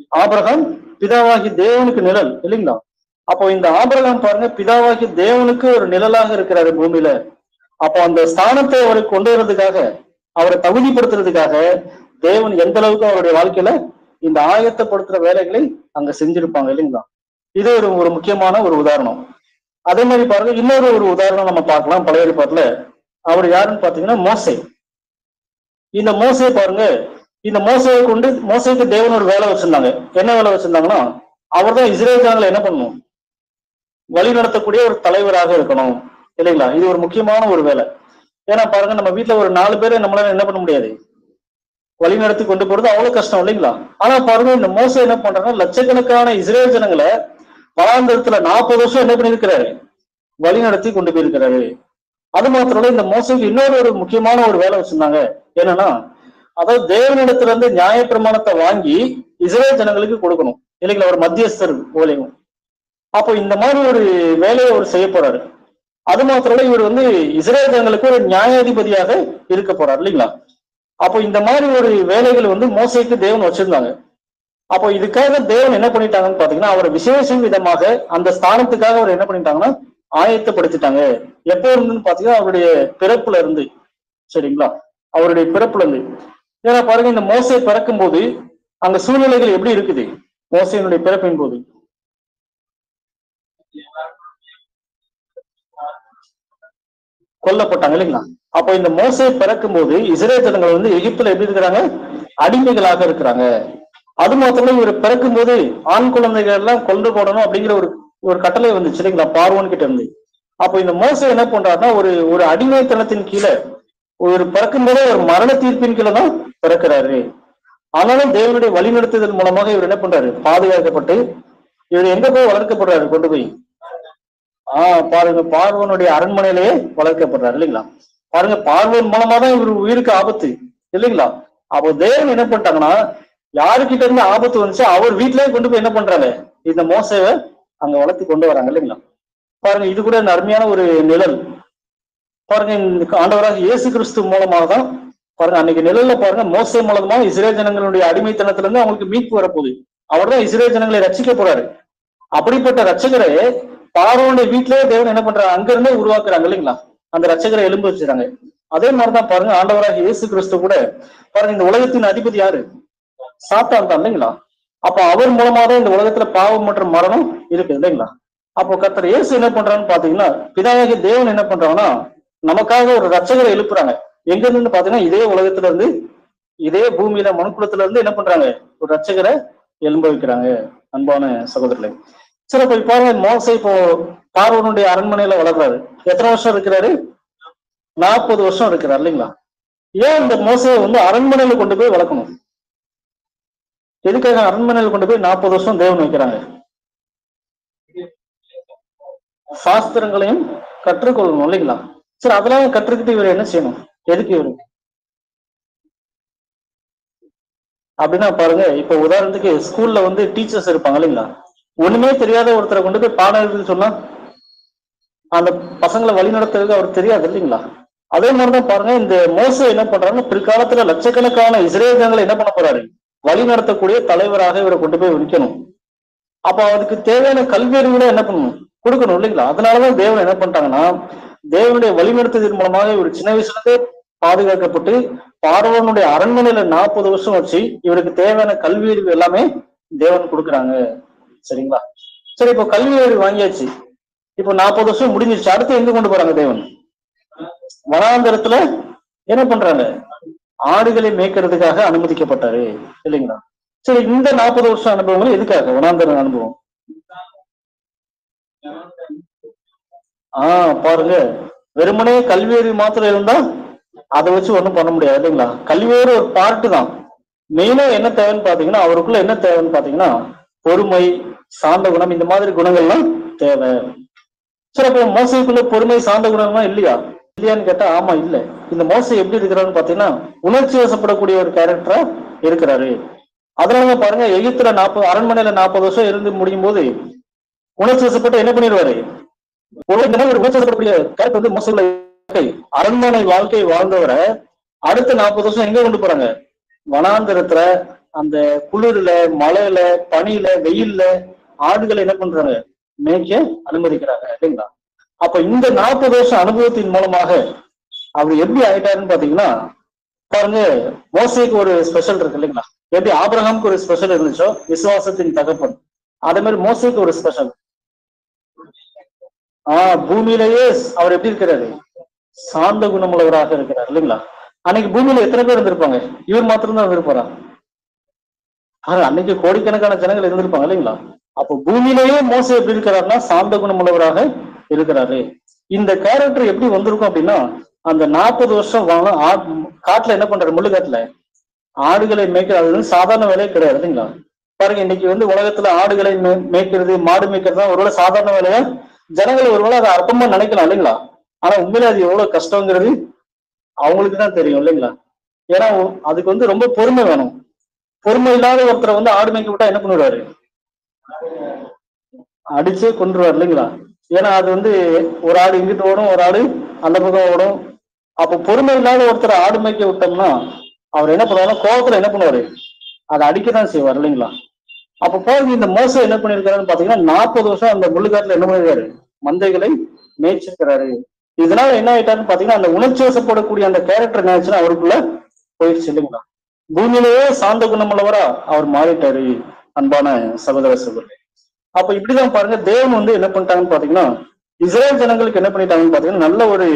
ஆபிரகாம் பிதாவாகி தேவனுக்கு நிழல் இல்லைங்களா அப்போ இந்த ஆபிரகாம் பாருங்க பிதாவாகி தேவனுக்கு ஒரு நிழலாக இருக்கிறாரு பூமியில அப்போ அந்த ஸ்தானத்தை அவருக்கு கொண்டு வரதுக்காக அவரை தகுதிப்படுத்துறதுக்காக தேவன் எந்த அளவுக்கு அவருடைய வாழ்க்கையில இந்த ஆயத்தப்படுத்துற வேலைகளை அங்க செஞ்சிருப்பாங்க இல்லைங்களா இது ஒரு ஒரு முக்கியமான ஒரு உதாரணம் அதே மாதிரி பாருங்க இன்னொரு ஒரு உதாரணம் நம்ம பார்க்கலாம் பழைய ஏற்பாட்டுல அவர் யாருன்னு பாத்தீங்கன்னா மோசே இந்த மோசே பாருங்க இந்த மோசையை கொண்டு மோசைக்கு தேவன் ஒரு வேலை வச்சிருந்தாங்க என்ன வேலை வச்சிருந்தாங்கன்னா அவர் தான் இஸ்ரேல் ஜனங்களை என்ன பண்ணணும் வழி நடத்தக்கூடிய ஒரு தலைவராக இருக்கணும் இல்லைங்களா இது ஒரு முக்கியமான ஒரு வேலை ஏன்னா பாருங்க நம்ம வீட்டுல ஒரு நாலு பேரை நம்மளால என்ன பண்ண முடியாது வழி நடத்தி கொண்டு போறது அவ்வளவு கஷ்டம் இல்லைங்களா ஆனா பாருங்க இந்த மோசம் என்ன பண்றாங்க லட்சக்கணக்கான இஸ்ரேல் ஜனங்களை வளாந்தரத்துல நாற்பது வருஷம் என்ன பண்ணிருக்கிறாரு வழி நடத்தி கொண்டு போயிருக்கிறாரு அது மாத்திரம் இல்ல, இந்த மோசைக்கு இன்னொரு ஒரு முக்கியமான ஒரு வேலை வச்சிருந்தாங்க என்னன்னா அதாவது தேவனிடத்துல இருந்து நியாயப்பிரமாணத்தை வாங்கி இஸ்ரேல் ஜனங்களுக்கு கொடுக்கணும் இல்லைங்களா ஒரு மத்தியஸ்தர் போலையும் அப்போ இந்த மாதிரி ஒரு வேலையை அவர் செய்ய போறாரு அது மாத்திரம் இல்ல, இவர் வந்து இஸ்ரேல் ஜனங்களுக்கு ஒரு நியாயாதிபதியாக இருக்க போறாரு இல்லைங்களா அப்போ இந்த மாதிரி ஒரு வேலைகள் வந்து மோசைக்கு தேவன் வச்சிருந்தாங்க அப்போ இதுக்காக தேவன் என்ன பண்ணிட்டாங்கன்னு பாத்தீங்கன்னா அவர் விசேஷம் விதமாக அந்த ஸ்தானத்துக்காக அவர் என்ன பண்ணிட்டாங்கன்னா ஆயத்தப்படுத்திட்டாங்க எப்போ இருந்துன்னு பாத்தீங்கன்னா அவருடைய பிறப்புல இருந்து சரிங்களா அவருடைய பிறப்புல இருந்து ஏன்னா பாருங்க இந்த மோசை பிறக்கும் போது அங்க சூழ்நிலைகள் எப்படி இருக்குது மோசையினுடைய பிறப்பின் போது கொல்லப்பட்டாங்க இல்லைங்களா அப்போ இந்த மோசை பிறக்கும் போது இஸ்ரேல் ஜனங்கள் வந்து எகிப்துல எப்படி இருக்கிறாங்க அடிமைகளாக இருக்கிறாங்க அது மாத்திரமே இவர் பிறக்கும் போது ஆண் குழந்தைகள் எல்லாம் கொண்டு போடணும் அப்படிங்கிற ஒரு ஒரு கட்டளை வந்துச்சு இல்லைங்களா பார்வன் கிட்ட இருந்து அப்போ இந்த மோசை என்ன பண்றாருன்னா ஒரு ஒரு அடிமைத்தனத்தின் கீழே ஒரு பிறக்கும் போதே ஒரு மரண தீர்ப்பின் கீழே தான் பிறக்கிறாரு ஆனாலும் தேவனுடைய வழிநடத்துதல் மூலமாக இவர் என்ன பண்றாரு பாதுகாக்கப்பட்டு இவர் எங்க போய் வளர்க்கப்படுறாரு கொண்டு போய் ஆஹ் பாருங்க பார்வனுடைய அரண்மனையிலேயே வளர்க்கப்படுறாரு இல்லைங்களா பாருங்க பார்வன் மூலமா தான் இவர் உயிருக்கு ஆபத்து இல்லைங்களா அப்போ தேவன் என்ன பண்ணிட்டாங்கன்னா யாருக்கிட்ட இருந்து ஆபத்து வந்துச்சு அவர் வீட்டிலேயே கொண்டு போய் என்ன பண்றாங்க இந்த மோசையை அங்க வளர்த்து கொண்டு வராங்க இல்லைங்களா பாருங்க இது கூட அருமையான ஒரு நிழல் பாருங்க இந்த ஆண்டவராக இயேசு கிறிஸ்து மூலமாக தான் பாருங்க அன்னைக்கு நிழல்ல பாருங்க மோசை மூலமா இஸ்ரேல் ஜனங்களுடைய அடிமைத்தனத்துல இருந்து அவங்களுக்கு மீட்பு வரப்போகுது அவர் தான் இஸ்ரேல் ஜனங்களை ரட்சிக்க போறாரு அப்படிப்பட்ட ரட்சகரை பார்வோனுடைய வீட்டிலேயே தேவன் என்ன பண்றாங்க அங்க இருந்தே உருவாக்குறாங்க இல்லைங்களா அந்த ரட்சகரை எலும்பு வச்சுறாங்க அதே மாதிரிதான் பாருங்க ஆண்டவராக இயேசு கிறிஸ்து கூட பாருங்க இந்த உலகத்தின் அதிபதி யாரு சாத்தான் தான் இல்லைங்களா அப்ப அவர் மூலமா தான் இந்த உலகத்துல பாவம் மற்றும் மரணம் இருக்கு இல்லைங்களா அப்போ கர்த்தர் இயேசு என்ன பண்றான்னு பாத்தீங்கன்னா பிதாவாகிய தேவன் என்ன பண்றாங்கன்னா நமக்காக ஒரு ரட்சகரை எழுப்புறாங்க எங்க இருந்து பாத்தீங்கன்னா இதே உலகத்துல இருந்து இதே பூமியில மனுக்குலத்துல இருந்து என்ன பண்றாங்க ஒரு ரட்சகரை எலும்ப வைக்கிறாங்க அன்பான சகோதரர்களே சரி அப்ப இப்ப பாருங்க மோசை இப்போ பார்வனுடைய அரண்மனையில வளர்றாரு எத்தனை வருஷம் இருக்கிறாரு நாற்பது வருஷம் இருக்கிறார் இல்லைங்களா ஏன் இந்த மோசையை வந்து அரண்மனையில கொண்டு போய் வளர்க்கணும் எதுக்காக அரண்மனையில கொண்டு போய் நாற்பது வருஷம் தேவன் வைக்கிறாங்க சாஸ்திரங்களையும் கற்றுக்கொள்ளணும் இல்லைங்களா சரி அதெல்லாம் கற்றுக்கிட்டு இவர் என்ன செய்யணும் எதுக்கு இவரு அப்படின்னா பாருங்க இப்ப உதாரணத்துக்கு ஸ்கூல்ல வந்து டீச்சர்ஸ் இருப்பாங்க இல்லைங்களா ஒண்ணுமே தெரியாத ஒருத்தரை கொண்டு போய் பாடம் எழுதுன்னு சொன்னா அந்த பசங்களை வழி நடத்துறதுக்கு அவருக்கு தெரியாது இல்லைங்களா அதே மாதிரிதான் பாருங்க இந்த மோச என்ன பண்றாருன்னா பிற்காலத்துல லட்சக்கணக்கான இஸ்ரேல் ஜனங்களை என்ன பண்ண போறாரு வழி நடத்தக்கூடிய தலைவராக இவரை கொண்டு போய் விற்கணும் அப்ப அதுக்கு தேவையான கல்வி அறிவுகளை என்ன பண்ணணும் கொடுக்கணும் இல்லைங்களா அதனாலதான் தேவன் என்ன பண்ணிட்டாங்கன்னா தேவனுடைய வழிநடத்துதல் மூலமாக இவர் சின்ன வயசுல இருந்தே பாதுகாக்கப்பட்டு பார்வனுடைய அரண்மனையில நாற்பது வருஷம் வச்சு இவருக்கு தேவையான கல்வி அறிவு எல்லாமே தேவன் கொடுக்குறாங்க சரிங்களா சரி இப்போ கல்வி அறிவு வாங்கியாச்சு இப்போ நாற்பது வருஷம் முடிஞ்சிருச்சு அடுத்து எங்க கொண்டு போறாங்க தேவன் வனாந்தரத்துல என்ன பண்றாங்க ஆடுகளை மேய்க்கிறதுக்காக அனுமதிக்கப்பட்டாரு இல்லைங்களா சரி இந்த நாற்பது வருஷம் அனுபவங்கள் எதுக்காக வனாந்தர அனுபவம் ஆஹ் பாருங்க வெறுமனே கல்வி அறிவு மாத்திரம் இருந்தா அதை வச்சு ஒண்ணும் பண்ண முடியாது இல்லைங்களா கல்வியோட ஒரு பார்ட்டு தான் மெயினா என்ன தேவைன்னு பாத்தீங்கன்னா அவருக்குள்ள என்ன தேவைன்னு பாத்தீங்கன்னா பொறுமை சாந்த குணம் இந்த மாதிரி குணங்கள்லாம் தேவை சரி அப்போ மோசைக்குள்ள பொறுமை சாந்த குணம்லாம் இல்லையா இல்லையான்னு கேட்டா ஆமா இல்ல இந்த மோசை எப்படி இருக்கிறாருன்னு பாத்தீங்கன்னா உணர்ச்சி வசப்படக்கூடிய ஒரு கேரக்டரா இருக்கிறாரு அதனால பாருங்க எகிப்துல நாற்பது அரண்மனையில நாற்பது வருஷம் இருந்து முடியும் போது உணர்ச்சி வசப்பட்டு என்ன பண்ணிடுவாரு ஒரு தினம் ஒரு உணர்ச்சி வசப்படக்கூடிய கேரக்டர் வந்து மோசைக்குள்ள வாழ்க்கை அரண்மனை வாழ்க்கை வாழ்ந்தவரை அடுத்த நாற்பது வருஷம் எங்க கொண்டு போறாங்க வனாந்தரத்துல அந்த குளிர்ல மழையில பனியில வெயில்ல ஆடுகளை என்ன பண்றாங்க மேய்க்க அனுமதிக்கிறாங்க இல்லைங்களா அப்ப இந்த நாற்பது வருஷம் அனுபவத்தின் மூலமாக அவர் எப்படி ஆயிட்டாருன்னு பாத்தீங்கன்னா பாருங்க மோசைக்கு ஒரு ஸ்பெஷல் இருக்கு இல்லைங்களா எப்படி ஆபிரகாமுக்கு ஒரு ஸ்பெஷல் இருந்துச்சோ விசுவாசத்தின் தகப்பன் அதே மாதிரி மோசைக்கு ஒரு ஸ்பெஷல் ஆஹ் பூமியிலேயே அவர் எப்படி இருக்கிறாரு சாந்த குணமுள்ளவராக இருக்கிறார் இல்லைங்களா அன்னைக்கு பூமியில எத்தனை பேர் இருந்திருப்பாங்க இவர் மாத்திரம் தான் இருந்திருப்பாரா ஆனா அன்னைக்கு கோடிக்கணக்கான ஜனங்கள் இருந்திருப்பாங்க இல்லைங்களா அப்போ பூமியிலேயே மோச எப்படி இருக்கிறாருன்னா சாந்த குணமுள்ளவராக இருக்கிறாரு இந்த கேரக்டர் எப்படி வந்திருக்கும் அப்படின்னா அந்த நாற்பது வருஷம் வாங்க ஆ- காட்டுல என்ன பண்றாரு முள்ளுக்காட்டுல ஆடுகளை மேய்க்கிறது அது வந்து சாதாரண வேலையே கிடையாது இல்லைங்களா பாருங்க இன்னைக்கு வந்து உலகத்துல ஆடுகளை மே- மேய்க்கிறது மாடு மேய்க்கிறது தான் ஒருவேளை சாதாரண வேலையா ஜனங்கள் ஒருவேளை அதை அற்பமா நினைக்கலாம் இல்லைங்களா ஆனா உண்மையிலே அது எவ்வளவு கஷ்டங்கிறது அவங்களுக்கு தான் தெரியும் இல்லைங்களா ஏன்னா அதுக்கு வந்து ரொம்ப பொறுமை வேணும் பொறுமை இல்லாத ஒருத்தரை வந்து ஆடு மேய்க்க விட்டா என்ன பண்ணிடுவாரு அடிச்சே கொண்டுருவார் இல்லைங்களா ஏன்னா அது வந்து ஒரு ஆடு இங்கிட்டு ஓடும் ஒரு ஆடு அந்த பக்கம் ஓடும் அப்ப பொறுமை இல்லாத ஒருத்தரை ஆடு மேய்க்க விட்டோம்னா அவர் என்ன பண்ணுவாருன்னா கோபத்துல என்ன பண்ணுவாரு அதை அடிக்கதான் செய்வார் இல்லைங்களா அப்ப பாருங்க இந்த மோசம் என்ன பண்ணிருக்காருன்னு பாத்தீங்கன்னா நாற்பது வருஷம் அந்த முள்ளுக்காட்டுல என்ன பண்ணிருக்காரு மந்தைகளை மேய்ச்சிருக்கிறாரு இதனால என்ன ஆயிட்டாருன்னு பாத்தீங்கன்னா அந்த உணர்ச்சி வசப்படக்கூடிய அந்த கேரக்டர் என்ன ஆச்சுன்னா அவருக்குள்ள போயிடுச்சு இல்லைங்களா பூமியிலேயே சாந்த குணமுள்ளவரா அவர் மாறிட்டாரு அன்பான சகோதர சகோதரி அப்ப இப்படிதான் பாருங்க தேவன் வந்து என்ன பண்ணிட்டாங்கன்னு பாத்தீங்கன்னா இஸ்ரேல் ஜனங்களுக்கு என்ன பண்ணிட்டாங்கன்னு பாத்தீங்கன்னா நல்ல ஒரு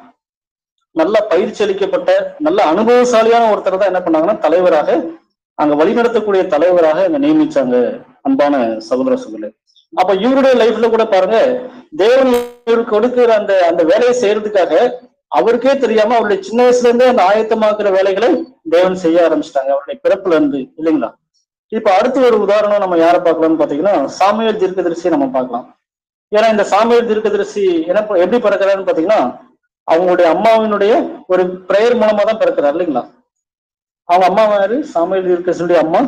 நல்ல பயிற்சி அளிக்கப்பட்ட நல்ல அனுபவசாலியான ஒருத்தர் தான் என்ன பண்ணாங்கன்னா தலைவராக அங்க வழிநடத்தக்கூடிய தலைவராக அங்க நியமிச்சாங்க அன்பான சகோதர சகோதரி அப்ப இவருடைய லைஃப்ல கூட பாருங்க தேவன் இவருக்கு கொடுக்கிற அந்த அந்த வேலையை செய்யறதுக்காக அவருக்கே தெரியாம அவருடைய சின்ன வயசுல இருந்தே அந்த ஆயத்தமாக்குற வேலைகளை தேவன் செய்ய ஆரம்பிச்சிட்டாங்க அவருடைய பிறப்புல இருந்து இல்லைங்களா இப்ப அடுத்து ஒரு உதாரணம் நம்ம யாரை பார்க்கலாம்னு பாத்தீங்கன்னா சாமியல் தீர்க்கதரிசியை நம்ம பார்க்கலாம் ஏன்னா இந்த சாமியல் தீர்க்கதரிசி என்ன ப- எப்படி பிறக்கிறாருன்னு பாத்தீங்கன்னா அவங்களுடைய அம்மாவினுடைய ஒரு பிரேயர் மூலமா தான் பிறக்கிறார் இல்லைங்களா அவங்க அம்மா யாரு சாமியல் தீர்க்கதரிசியுடைய அம்மா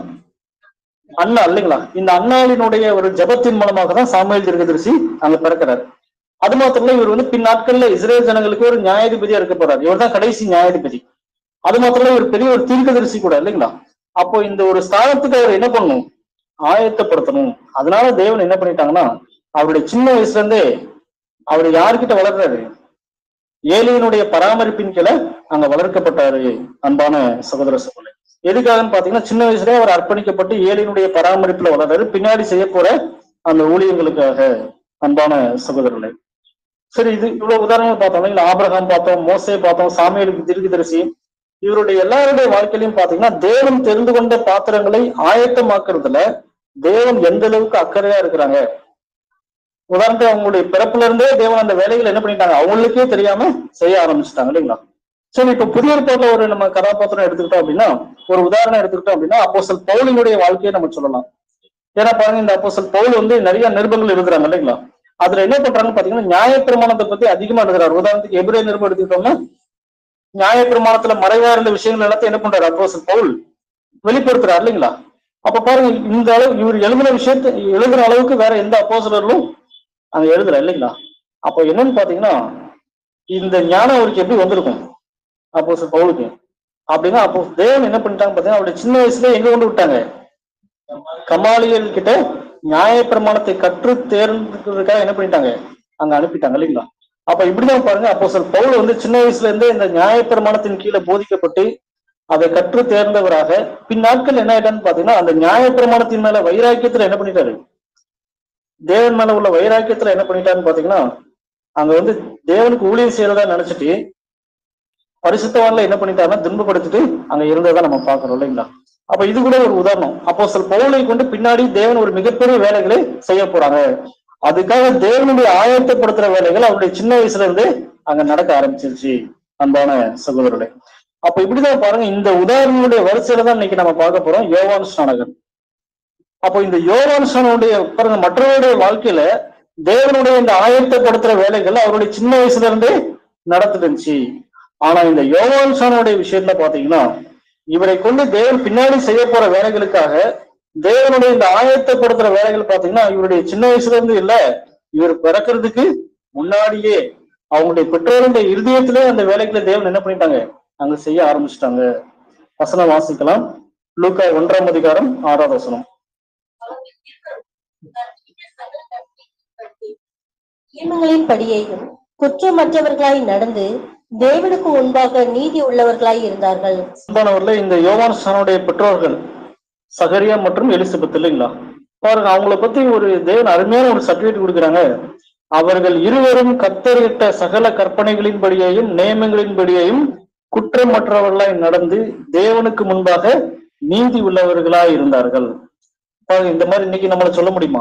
அண்ணா இல்லைங்களா இந்த அண்ணாவினுடைய ஒரு ஜெபத்தின் மூலமாக தான் சாமுவேல் தீர்க்கதரிசி அங்க பிறக்கிறார் அது மாத்திரம் இல்ல இவர் வந்து பின் நாட்கள்ல இஸ்ரேல் ஜனங்களுக்கு ஒரு நியாயாதிபதியா இருக்க போறார் இவர் தான் கடைசி நியாயாதிபதி அது மாத்திரம் இல்ல இவர் பெரிய ஒரு தீர்க்கதரிசி கூட இல்லைங்களா அப்போ இந்த ஒரு ஸ்தானத்துக்கு அவர் என்ன பண்ணணும் ஆயத்தப்படுத்தணும் அதனால தேவன் என்ன பண்ணிட்டாங்கன்னா அவருடைய சின்ன வயசுல இருந்தே அவர் யார்கிட்ட வளர்றாரு ஏலியனுடைய பராமரிப்பின் கீழே அங்க வளர்க்கப்பட்டாரு அன்பான சகோதர சகோதரி எதுக்காகன்னு பாத்தீங்கன்னா சின்ன வயசுலயே அவர் அர்ப்பணிக்கப்பட்டு ஏலியனுடைய பராமரிப்புல வளர்றாரு பின்னாடி செய்ய போற அந்த ஊழியங்களுக்காக அன்பான சகோதரர்களே சரி இது இவ்வளவு உதாரணங்கள் பார்த்தோம் இல்லைங்களா ஆபிரகாம் பார்த்தோம் மோசே பார்த்தோம் சாமியலுக்கு தீர்க்கதரிசி இவருடைய எல்லாருடைய வாழ்க்கையிலும் பாத்தீங்கன்னா தேவன் தெரிந்து கொண்ட பாத்திரங்களை ஆயத்தமாக்குறதுல தேவன் எந்த அளவுக்கு அக்கறையா இருக்கிறாங்க உதாரணத்துக்கு அவங்களுடைய பிறப்புல இருந்தே தேவன் அந்த வேலைகளை என்ன பண்ணிட்டாங்க அவங்களுக்கே தெரியாம செய்ய ஆரம்பிச்சிட்டாங்க இல்லைங்களா சரி இப்ப புதிய ஏற்பாட்டுல ஒரு நம்ம கதாபாத்திரம் எடுத்துக்கிட்டோம் அப்படின்னா ஒரு உதாரணம் எடுத்துக்கிட்டோம் அப்படின்னா அப்போஸ்தலர் பவுலினுடைய வாழ்க்கையை நம்ம சொல்லலாம் ஏன்னா பாருங்க இந்த அப்போஸ்தலர் பவுல் வந்து நிறைய நிருபங்கள் எழுதுறாங்க இல்லைங்களா அதுல என்ன பண்றாங்கன்னு பாத்தீங்கன்னா நியாயப்பிரமாணத்தை பத்தி அதிகமா எழுதுறாரு உதாரணத்துக்கு எபிரே நிருபம் எடுத்துக்கிட்டோம்னா நியாயப்பிரமாணத்துல மறைவா இருந்த விஷயங்கள் எல்லாத்தையும் என்ன பண்றாரு அப்போஸ்தலர் பவுல் வெளிப்படுத்துறாரு இல்லைங்களா அப்ப பாருங்க இந்த அளவு இவர் எழுதின விஷயத்தை எழுதுற அளவுக்கு வேற எந்த அப்போஸ்தலர்களும் அங்க எழுதல இல்லைங்களா அப்போ என்னன்னு பாத்தீங்கன்னா இந்த ஞானம் அவருக்கு எப்படி வந்திருக்கும் அப்போ பவுலுக்கு அப்படின்னா அப்போ தேவன் என்ன பண்ணிட்டாங்க பாத்தீங்கன்னா அவருடைய சின்ன வயசுல எங்க கொண்டு விட்டாங்க கமாலியல் கிட்ட நியாயப்பிரமாணத்தை கற்று தேர்ந்ததுக்காக என்ன பண்ணிட்டாங்க அங்க அனுப்பிட்டாங்க இல்லைங்களா அப்ப இப்படிதான் பாருங்க அப்போ சார் பவுல் வந்து சின்ன வயசுல இருந்தே இந்த நியாயப்பிரமாணத்தின் கீழே போதிக்கப்பட்டு அதை கற்று தேர்ந்தவராக பின் நாட்கள் என்ன ஆயிட்டான்னு பாத்தீங்கன்னா அந்த நியாயப்பிரமாணத்தின் மேல வைராக்கியத்துல என்ன பண்ணிட்டாரு தேவன் மேல உள்ள வைராக்கியத்துல என்ன பண்ணிட்டாருன்னு பாத்தீங்கன்னா அங்க வந்து தேவனுக்கு ஊழியம் செய்யறதா நினைச்சிட்டு பரிசுத்தவான்ல என்ன பண்ணிட்டாருன்னா துன்பப்படுத்திட்டு அங்க இருந்ததை நம்ம பாக்குறோம் இல்லைங்களா அப்ப இது கூட ஒரு உதாரணம் அப்போ சில பவுலை கொண்டு பின்னாடி தேவன் ஒரு மிகப்பெரிய வேலைகளை செய்ய போறாங்க அதுக்காக தேவனுடைய ஆயத்தப்படுத்துற வேலைகள் அவருடைய சின்ன வயசுல இருந்தே அங்க நடக்க ஆரம்பிச்சிருச்சு அன்பான சகோதரர்களே அப்ப இப்படிதான் பாருங்க இந்த உதாரணங்களுடைய வரிசையில தான் இன்னைக்கு நம்ம பார்க்க போறோம் யோவான் ஸ்நானகன் அப்போ இந்த யோவான் ஸ்நானனுடைய பாருங்க மற்றவருடைய வாழ்க்கையில தேவனுடைய இந்த ஆயத்தப்படுத்துற வேலைகள் அவருடைய சின்ன வயசுல இருந்தே நடந்துட்டு இருந்துச்சு ஆனா இந்த யோவான் ஸ்நானனுடைய விஷயத்துல பாத்தீங்கன்னா இவரை கொண்டு தேவன் பின்னாடி செய்ய போற வேலைகளுக்காக தேவனுடைய இந்த ஆயத்தப்படுத்துற வேலைகள் பாத்தீங்கன்னா இவருடைய சின்ன வயசுல இருந்து இல்ல இவர் பிறக்கிறதுக்கு முன்னாடியே அவங்களுடைய பெற்றோருடைய இருதயத்திலே அந்த வேலைகளை தேவன் என்ன பண்ணிட்டாங்க அங்க செய்ய ஆரம்பிச்சிட்டாங்க வசனம் வாசிக்கலாம் லூக்கா ஒன்றாம் அதிகாரம் ஆறாவது வசனம் நியமங்களின் படியையும் குற்றமற்றவர்களாய் நடந்து தேவனுக்கு முன்பாக நீதி உள்ளவர்களாய் இருந்தார்கள் அன்பானவர்களே இந்த யோவான் ஸ்நானுடைய பெற்றோர்கள் சகரியா மற்றும் எலிசபெத் இல்லைங்களா பாருங்க அவங்கள பத்தி ஒரு தேவன் அருமையான ஒரு சர்டிபிகேட் கொடுக்குறாங்க அவர்கள் இருவரும் கத்தரிட்ட சகல கற்பனைகளின்படியையும் நியமங்களின்படியையும் குற்றமற்றவர்களாய் நடந்து தேவனுக்கு முன்பாக நீதி உள்ளவர்களாய் இருந்தார்கள் பாருங்க இந்த மாதிரி இன்னைக்கு நம்மள சொல்ல முடியுமா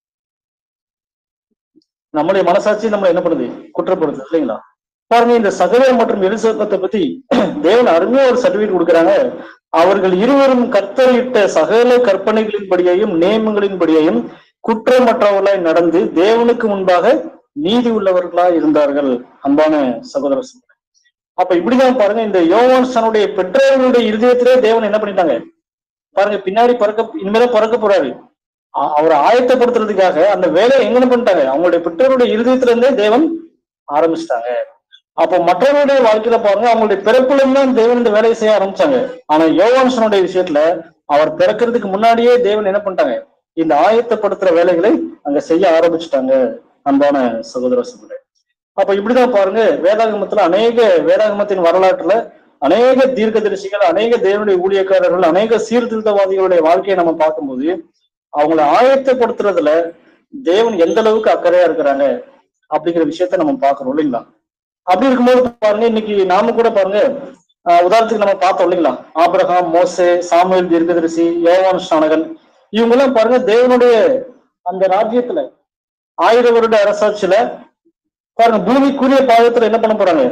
நம்முடைய மனசாட்சி நம்மளை என்ன பண்ணுது குற்றப்படுத்துது இல்லைங்களா பாருங்க இந்த சகரியா மற்றும் எலிசபெத்தை பத்தி தேவன் அருமையா ஒரு சர்டிபிகேட் கொடுக்குறாங்க அவர்கள் இருவரும் கர்த்தரிட்ட சகல கற்பனைகளின்படியையும் நியமங்களின்படியையும் குற்றமற்றவர்களாய் நடந்து தேவனுக்கு முன்பாக நீதி உள்ளவர்களாய் இருந்தார்கள் அன்பான சகோதர சகோதரி. அப்ப இப்படிதான் பாருங்க இந்த யோவான் தன்னுடைய பெற்றோர்களுடைய இருதயத்திலே தேவன் என்ன பண்ணிட்டாங்க பாருங்க பின்னாடி பறக்க இனிமேதான் பிறக்க போறாரு அ- அவரை ஆயத்தப்படுத்துறதுக்காக அந்த வேலையை எங்க பண்ணிட்டாங்க அவங்களுடைய பெற்றோருடைய இருதயத்துல இருந்தே தேவன் ஆரம்பிச்சிட்டாங்க அப்போ மற்றவருடைய வாழ்க்கையில பாருங்க அவங்களுடைய பிறப்புல இருந்து தான் தேவன் இந்த வேலையை செய்ய ஆரம்பிச்சாங்க ஆனா யோவான்சனுடைய விஷயத்துல அவர் பிறக்கிறதுக்கு முன்னாடியே தேவன் என்ன பண்ணிட்டாங்க இந்த ஆயத்தப்படுத்துற வேலைகளை அங்க செய்ய ஆரம்பிச்சுட்டாங்க அன்பான சகோதர சகோதரி அப்ப இப்படிதான் பாருங்க வேதாகமத்துல அநேக வேதாகமத்தின் வரலாற்றுல அநேக தீர்க்கதரிசிகள் அநேக தேவனுடைய ஊழியக்காரர்கள் அநேக சீர்திருத்தவாதிகளுடைய வாழ்க்கையை நம்ம பார்க்கும்போது அவங்கள ஆயத்தப்படுத்துறதுல தேவன் எந்த அளவுக்கு அக்கறையா இருக்கிறாங்க அப்படிங்கிற விஷயத்த நம்ம பார்க்கறோம் இல்லைங்களா அப்படி இருக்கும்போது பாருங்க இன்னைக்கு நாம கூட பாருங்க ஆஹ் உதாரணத்துக்கு நம்ம பார்த்தோம் இல்லைங்களா ஆபிரகாம் மோசே சாமுவேல் தீர்க்கதரிசி யோவான் ஸ்நானகன் இவங்க எல்லாம் பாருங்க தேவனுடைய அந்த ராஜ்யத்துல ஆயிரம் வருட அரசாட்சியில பாருங்க பூமிக்குரிய பாகத்துல என்ன பண்ண போறாங்க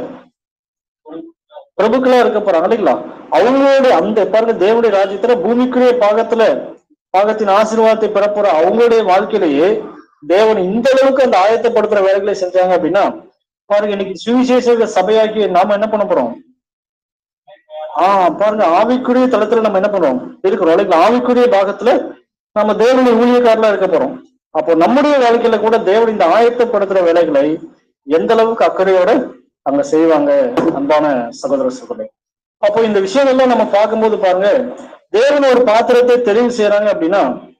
பிரபுக்களா இருக்க போறாங்க இல்லைங்களா அவங்களோட அந்த பாருங்க தேவனுடைய ராஜ்யத்துல பூமிக்குரிய பாகத்துல பாகத்தின் ஆசீர்வாதத்தை பெற போற அவங்களுடைய வாழ்க்கையிலேயே தேவன் இந்த அளவுக்கு அந்த ஆயத்தப்படுத்துற வேலைகளை செஞ்சாங்க அப்படின்னா பாருங்க இன்னைக்கு சுவிசேஷ சபையாக்கி நாம என்ன பண்ண போறோம் ஆஹ் பாருங்க ஆவிக்குரிய தளத்துல நம்ம என்ன பண்றோம் இருக்கிறோம் இல்லைங்களா ஆவிக்குரிய பாகத்துல நம்ம தேவனுடைய ஊழியக்காரலா இருக்க போறோம் அப்போ நம்முடைய வாழ்க்கையில கூட தேவன் இந்த ஆயத்தப்படுத்துற வேலைகளை எந்த அளவுக்கு அக்கறையோட அங்க செய்வாங்க அன்பான சகோதர சகோதரி அப்போ இந்த விஷயங்கள்லாம் நம்ம பார்க்கும்போது பாருங்க தேவன் ஒரு பாத்திரத்தை தெரிவு செய்யறாங்க அப்படின்னா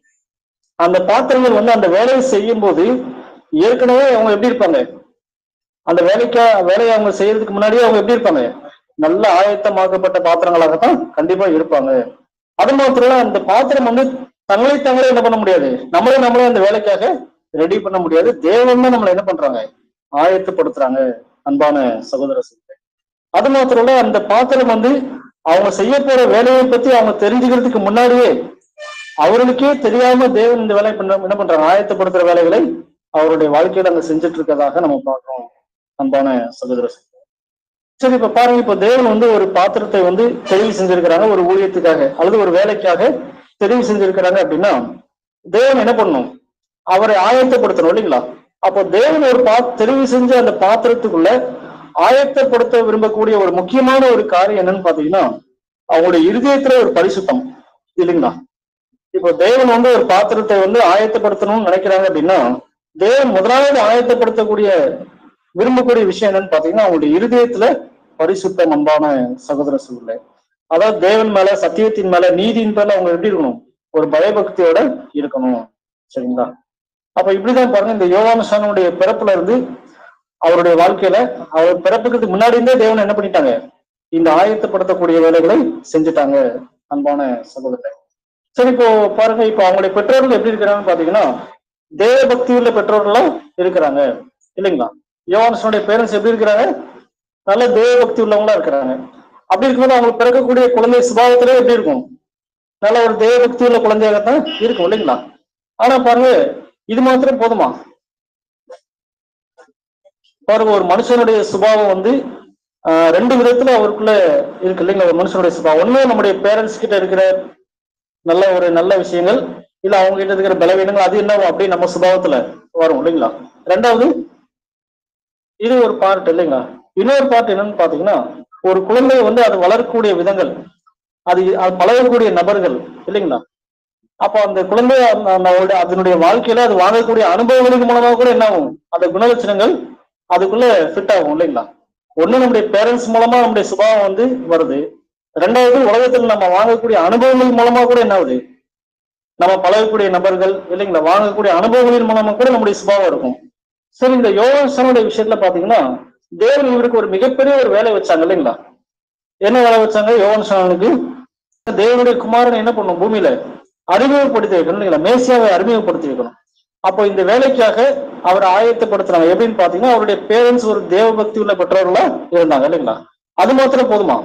அந்த பாத்திரங்கள் வந்து அந்த வேலையை செய்யும் போது ஏற்கனவே அவங்க எப்படி இருப்பாங்க அந்த வேலைக்கா வேலையை அவங்க செய்யறதுக்கு முன்னாடியே அவங்க எப்படி இருப்பாங்க நல்ல ஆயத்தமாக்கப்பட்ட பாத்திரங்களாகத்தான் கண்டிப்பா இருப்பாங்க அது மாத்திரம் இல்ல, அந்த பாத்திரம் வந்து தங்களை தங்களே என்ன பண்ண முடியாது நம்மளே நம்மளே அந்த வேலைக்காக ரெடி பண்ண முடியாது தேவன் தான் நம்மளை என்ன பண்றாங்க ஆயத்தப்படுத்துறாங்க அன்பான சகோதர சகோதரி அது மாத்திரம் இல்ல, அந்த பாத்திரம் வந்து அவங்க செய்ய போற வேலையை பத்தி அவங்க தெரிஞ்சுக்கிறதுக்கு முன்னாடியே அவர்களுக்கே தெரியாம தேவன் இந்த வேலை பண்ண என்ன பண்றாங்க ஆயத்தப்படுத்துற வேலைகளை அவருடைய வாழ்க்கையில அங்க செஞ்சுட்டு இருக்கதாக நம்ம பார்க்கிறோம் அன்பான சகோதர சகோதரி. சரி இப்ப பாருங்க இப்ப தேவன் வந்து ஒரு பாத்திரத்தை வந்து தெரிவு செஞ்சிருக்கிறாங்க ஒரு ஊழியத்துக்காக அல்லது ஒரு வேலைக்காக தெரிவு செஞ்சிருக்கிறாங்க அப்படின்னா தேவன் என்ன பண்ணணும் அவரை ஆயத்தப்படுத்தணும் இல்லைங்களா அப்போ தேவன் ஒரு பா தெரிவு செஞ்ச அந்த பாத்திரத்துக்குள்ள ஆயத்தப்படுத்த விரும்பக்கூடிய ஒரு முக்கியமான ஒரு காரியம் என்னன்னு பாத்தீங்கன்னா அவங்களுடைய இருதயத்துல ஒரு பரிசுத்தம் இல்லைங்களா இப்போ தேவன் வந்து ஒரு பாத்திரத்தை வந்து ஆயத்தப்படுத்தணும்னு நினைக்கிறாங்க அப்படின்னா தேவன் முதலாவது ஆயத்தப்படுத்தக்கூடிய விரும்பக்கூடிய விஷயம் என்னன்னு பாத்தீங்கன்னா அவங்களுடைய இருதயத்துல பரிசுத்தம் அன்பான சகோதர சூழ்நிலை அதாவது தேவன் மேல சத்தியத்தின் மேல நீதியின் மேல அவங்க எப்படி இருக்கணும் ஒரு பயபக்தியோட இருக்கணும் சரிங்களா அப்ப இப்படிதான் பாருங்க இந்த யோகானுஷானுடைய பிறப்புல இருந்து அவருடைய வாழ்க்கையில அவர் பிறப்புக்கு முன்னாடி இருந்தே தேவன் என்ன பண்ணிட்டாங்க இந்த ஆயத்தப்படுத்தக்கூடிய வேலைகளை செஞ்சுட்டாங்க அன்பான சகோதரர் சரி இப்போ பாருங்க இப்போ அவங்களுடைய பெற்றோர்கள் எப்படி இருக்கிறாங்கன்னு பாத்தீங்கன்னா தேவ பக்தி உள்ள பெற்றோர்களா இருக்கிறாங்க இல்லைங்களா யோவானசனுடைய பேரண்ட்ஸ் எப்படி இருக்கிறாங்க நல்ல தேவ பக்தி உள்ளவங்களா இருக்கிறாங்க அப்படி இருக்கும்போது அவங்களுக்கு பிறக்கக்கூடிய குழந்தை சுபாவத்திலே எப்படி இருக்கும் நல்ல ஒரு தேவ பக்தி உள்ள குழந்தையாகத்தான் இருக்கும் இல்லைங்களா ஆனா பாருங்க இது மாத்திரம் போதுமா பாருங்க ஒரு மனுஷனுடைய சுபாவம் வந்து ஆஹ், ரெண்டு விதத்துல அவருக்குள்ள இருக்கு இல்லைங்களா ஒரு மனுஷனுடைய சுபாவம் ஒண்ணு நம்முடைய பேரண்ட்ஸ் கிட்ட இருக்கிற நல்ல ஒரு நல்ல விஷயங்கள் இல்ல அவங்க கிட்ட இருக்கிற பலவீனங்கள் அது என்ன அப்படி நம்ம சுபாவத்துல வரும் இல்லைங்களா ரெண்டாவது இது ஒரு பார்ட் இல்லைங்களா இன்னொரு பார்ட் என்னன்னு பாத்தீங்கன்னா ஒரு குழந்தை வந்து அது வளரக்கூடிய விதங்கள் அது அது பழகக்கூடிய நபர்கள் இல்லைங்களா அப்போ அந்த குழந்தை அந்த- அந்த அவருடைய- அதனுடைய வாழ்க்கையில அது வாங்கக்கூடிய அனுபவங்களுக்கு மூலமா கூட என்ன ஆகும் அந்த குணலட்சணங்கள் அதுக்குள்ள ஃபிட் ஆகும் இல்லைங்களா ஒண்ணு நம்முடைய பேரண்ட்ஸ் மூலமா நம்முடைய சுபாவம் வந்து வருது ரெண்டாவது உலகத்தில் நம்ம வாங்கக்கூடிய அனுபவங்கள் மூலமா கூட என்ன ஆகுது நம்ம பழகக்கூடிய நபர்கள் இல்லைங்களா வாங்கக்கூடிய அனுபவங்களின் மூலமா கூட நம்முடைய சுபாவம் இருக்கும் சரி இந்த யோகாசனுடைய விஷயத்துல பாத்தீங்கன்னா தேவன் இவருக்கு ஒரு மிகப்பெரிய ஒரு வேலை வச்சாங்க இல்லைங்களா என்ன வேலை வச்சாங்க யோகாசனுக்கு தேவனுடைய குமாரன் என்ன பண்ணும் பூமியில அறிமுகப்படுத்தி வைக்கணும் இல்லைங்களா மேசியாவை அறிமுகப்படுத்தி வைக்கணும் அப்போ இந்த வேலைக்காக அவர் ஆயத்தப்படுத்துறாங்க எப்படின்னு பாத்தீங்கன்னா அவருடைய பேரண்ட்ஸ் ஒரு தேவ பக்தி உள்ள பெற்றோர்களா இருந்தாங்க இல்லைங்களா அது மாத்திரம் போதுமா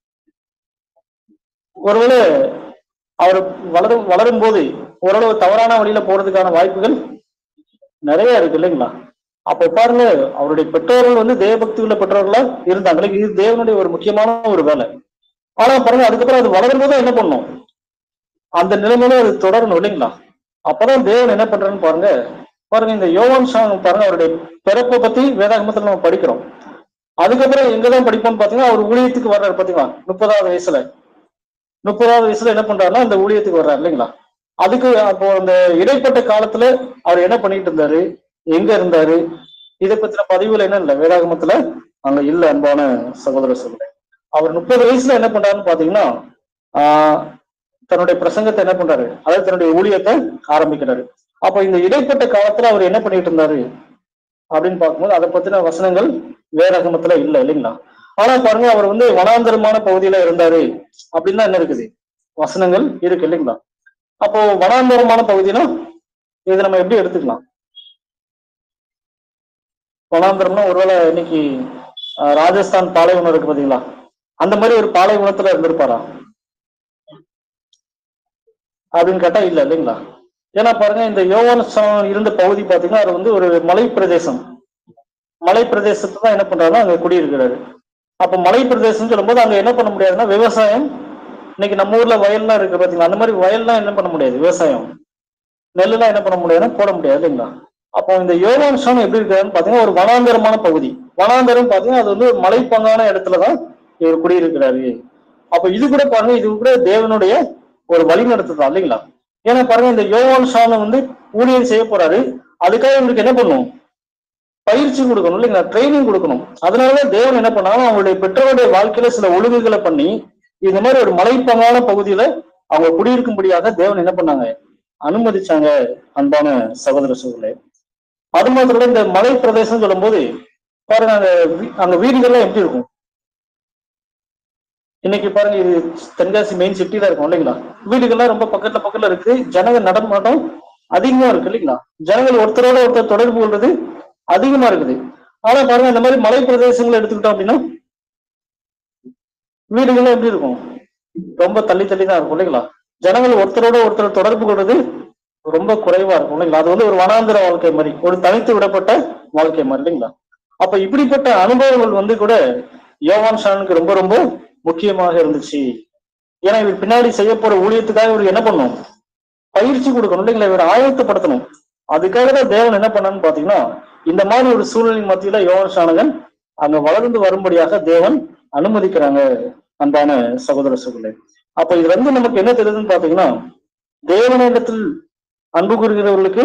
ஒருவேளை அவர் வளரும் வளரும் போது ஓரளவு தவறான வழியில போறதுக்கான வாய்ப்புகள் நிறைய இருக்கு இல்லைங்களா அப்ப பாருங்க அவருடைய பெற்றோர்கள் வந்து தேவபக்தி உள்ள பெற்றோர்களா இருந்தாங்க இது தேவனுடைய ஒரு முக்கியமான ஒரு வேலை ஆனா பாருங்க அதுக்கப்புறம் அது வளரும் போது என்ன பண்ணும் அந்த நிலைமையில அது தொடரணும் இல்லைங்களா அப்பதான் தேவன் என்ன பண்றான்னு பாருங்க பாருங்க இந்த யோவான் சாங் பாருங்க அவருடைய பிறப்பை பத்தி வேதாகமத்துல நம்ம படிக்கிறோம் அதுக்கப்புறம் எங்கதான் படிப்போம்னு பாத்தீங்கன்னா அவர் ஊழியத்துக்கு வர்றாரு பாத்தீங்களா முப்பதாவது வயசுல முப்பதாவது வயசுல என்ன பண்றாருன்னா இந்த ஊழியத்துக்கு வர்றாரு இல்லைங்களா அதுக்கு அப்போ அந்த இடைப்பட்ட காலத்துல அவர் என்ன பண்ணிட்டு இருந்தாரு எங்க இருந்தாரு இதை பத்தின பதிவுல என்ன இல்ல வேதாகமத்துல அங்க இல்ல அன்பான சகோதர சொல்ல அவர் முப்பது வயசுல என்ன பண்றாருன்னு பாத்தீங்கன்னா ஆஹ் தன்னுடைய பிரசங்கத்தை என்ன பண்றாரு அதாவது தன்னுடைய ஊழியத்தை ஆரம்பிக்கிறாரு அப்ப இந்த இடைப்பட்ட காலத்துல அவர் என்ன பண்ணிட்டு இருந்தாரு அப்படின்னு பார்க்கும்போது அதை பத்தின வசனங்கள் வேதாகமத்துல இல்ல இல்லைங்களா ஆனா பாருங்க அவர் வந்து வனாந்தரமான பகுதியில இருந்தாரு அப்படின்னு என்ன இருக்குது வசனங்கள் இருக்கு இல்லைங்களா அப்போ வனாந்தரமான பகுதினா இது நம்ம எப்படி எடுத்துக்கலாம் வனாந்தரம்னா ஒருவேளை இன்னைக்கு அஹ், ராஜஸ்தான் பாலைவனம் இருக்கு பாத்தீங்களா அந்த மாதிரி ஒரு பாலைவனத்துல இருந்திருப்பாரா அப்படின்னு கேட்டா இல்ல இல்லைங்களா ஏன்னா பாருங்க இந்த யோவான் ஸ்நானம் இருந்த பகுதி பாத்தீங்கன்னா அது வந்து ஒரு மலை பிரதேசம் மலை பிரதேசத்தை தான் என்ன பண்றாருன்னா அங்க குடியிருக்கிறாரு அப்ப மலை பிரதேசம் சொல்லும்போது அங்க என்ன பண்ண முடியாதுன்னா விவசாயம் இன்னைக்கு நம்ம ஊர்ல வயல்லாம் இருக்கு பாத்தீங்களா அந்த மாதிரி வயல்லாம் என்ன பண்ண முடியாது விவசாயம் நெல்லுலாம் என்ன பண்ண முடியாதுன்னா போட முடியாது இல்லைங்களா அப்போ இந்த யோகான் ஸ்நானம் எப்படி இருக்காருன்னு பாத்தீங்கன்னா ஒரு வனாந்தரமான பகுதி வனாந்தரம் பாத்தீங்கன்னா அது வந்து ஒரு மலைப்பங்கான இடத்துலதான் இவர் குடியிருக்கிறாரு அப்ப இது கூட பாருங்க இது கூட தேவனுடைய ஒரு வழிநடத்துதான் இல்லைங்களா ஏன்னா பாருங்க இந்த யோவான் ஸ்நானம் வந்து ஊழியர் செய்ய போறாரு அதுக்காக இவருக்கு என்ன பண்ணும் பயிற்சி கொடுக்கணும் இல்லைங்களா ட்ரைனிங் கொடுக்கணும் அதனாலதான் தேவன் என்ன பண்ணாலும் அவங்களுடைய பெற்றோருடைய வாழ்க்கையில சில ஒழுங்குகளை பண்ணி இந்த மாதிரி ஒரு மலைப்பங்கான பகுதியில அவங்க குடியிருக்கும்படியாக தேவன் என்ன பண்ணாங்க அனுமதிச்சாங்க அன்பான சகோதர சூழலே அது மாத்திரம் இல்ல, இந்த மலை பிரதேசம் சொல்லும்போது பாருங்க அங்க வீ- அங்க வீடுகள்லாம் எப்படி இருக்கும் இன்னைக்கு பாருங்க இது தென்காசி மெயின் சிட்டில இருக்கும் இல்லைங்களா வீடுகள்லாம் ரொம்ப பக்கத்துல பக்கத்துல இருக்கு ஜனங்க நடமாட்டம் அதிகமா இருக்கு இல்லைங்களா ஜனங்கள் ஒருத்தரோட ஒருத்தர் தொடர்பு கொள்றது அதிகமா இருக்குது ஆனா பாருங்க இந்த மாதிரி மலை பிரதேசங்களை எடுத்துக்கிட்டோம் அப்படின்னா வீடுகள்லாம் எப்படி இருக்கும் ரொம்ப தள்ளி தள்ளி தான் இருக்கும் இல்லைங்களா ஜனங்கள் ஒருத்தரோட ஒருத்தர் தொடர்பு கொள்றது ரொம்ப குறைவா இருக்கும் இல்லைங்களா அது வந்து ஒரு வனாந்திர வாழ்க்கை மாதிரி ஒரு தனித்து விடப்பட்ட வாழ்க்கை மாதிரி இல்லைங்களா அப்ப இப்படிப்பட்ட அனுபவங்கள் வந்து கூட யோவான் ஷானுக்கு ரொம்ப ரொம்ப முக்கியமாக இருந்துச்சு ஏன்னா இவர் பின்னாடி செய்ய போற ஊழியத்துக்காக இவர் என்ன பண்ணும் பயிற்சி கொடுக்கணும் இல்லைங்களா இவர் ஆயத்தப்படுத்தணும் அதுக்காக தான் தேவன் என்ன பண்ணான்னு பாத்தீங்கன்னா இந்த மாதிரி ஒரு சூழ்நிலை மத்தியில யோவான் ஷானகன் அங்க வளர்ந்து வரும்படியாக தேவன் அனுமதிக்கிறாங்க அன்பான சகோதர சகோதரி அப்ப இதுல இருந்து நமக்கு என்ன தெரியுதுன்னு பாத்தீங்கன்னா தேவனிடத்தில் அன்பு கூறுகிறவர்களுக்கு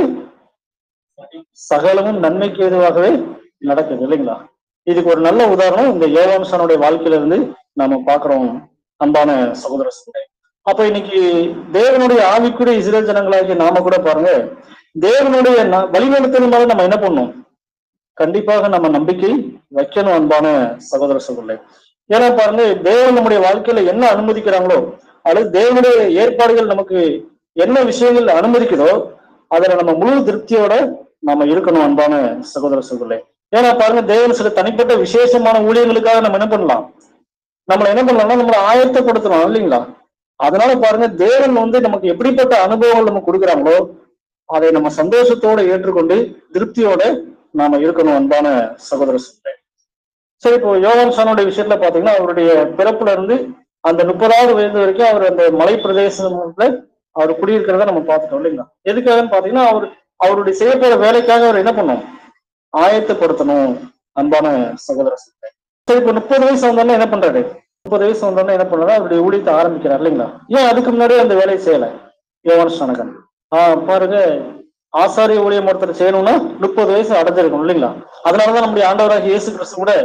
சகலமும் நன்மைக்கு ஏதுவாகவே நடக்குது இல்லைங்களா இதுக்கு ஒரு நல்ல உதாரணம் இந்த யோகாம்சனுடைய வாழ்க்கையில இருந்து நாம பாக்குறோம் அன்பான சகோதர சகோதரி அப்ப இன்னைக்கு தேவனுடைய ஆவிக்குரிய இஸ்ரேல் ஜனங்களாகிய நாம கூட பாருங்க தேவனுடைய ந- வழிநடத்தலின் மேல நம்ம என்ன பண்ணணும் கண்டிப்பாக நம்ம நம்பிக்கை வைக்கணும் அன்பான சகோதர சகோதரி ஏன்னா பாருங்க தேவன் நம்முடைய வாழ்க்கையில என்ன அனுமதிக்கிறாங்களோ அல்லது தேவனுடைய ஏற்பாடுகள் நமக்கு என்ன விஷயங்கள் அனுமதிக்குதோ அதுல நம்ம முழு திருப்தியோட நாம இருக்கணும் அன்பான சகோதர சகோதரி ஏன்னா பாருங்க தேவன் சில தனிப்பட்ட விசேஷமான ஊழியங்களுக்காக நம்ம என்ன பண்ணலாம் நம்மள என்ன பண்ணலாம்னா நம்மளை ஆயத்தப்படுத்தணும் இல்லைங்களா அதனால பாருங்க தேவன் வந்து நமக்கு எப்படிப்பட்ட அனுபவங்கள் நம்ம கொடுக்குறாங்களோ அதை நம்ம சந்தோஷத்தோட ஏற்றுக்கொண்டு திருப்தியோட நாம இருக்கணும் அன்பான சகோதர சகோதரி சரி இப்போ யோகான் சானுடைய விஷயத்துல பாத்தீங்கன்னா அவருடைய பிறப்புல இருந்து அந்த முப்பதாவது வயது வரைக்கும் அவர் அந்த மலை பிரதேசத்துல அவர் குடியிருக்கிறத நம்ம பார்த்துட்டோம் இல்லைங்களா எதுக்காகன்னு பாத்தீங்கன்னா அவர் அவருடைய செய்யப்போற வேலைக்காக அவர் என்ன பண்ணும் ஆயத்தப்படுத்தணும் அன்பான சகோதர சகோதரி சரி இப்போ முப்பது வயசு வந்தோடனே என்ன பண்றாரு முப்பது வயசு வந்தோடனே என்ன பண்றாரு அவருடைய ஊழியத்தை ஆரம்பிக்கிறார் இல்லைங்களா ஏன் அதுக்கு முன்னாடியே அந்த வேலையை செய்யல யோகான் ஸ்நானகன் ஆஹ் பாருங்க ஆசாரிய ஊழியம் ஒருத்தர் செய்யணும்னா முப்பது வயசு அடைஞ்சிருக்கணும் இல்லைங்களா அதனாலதான் நம்முடைய ஆண்டவராக இயேசு கிறிஸ்து கூட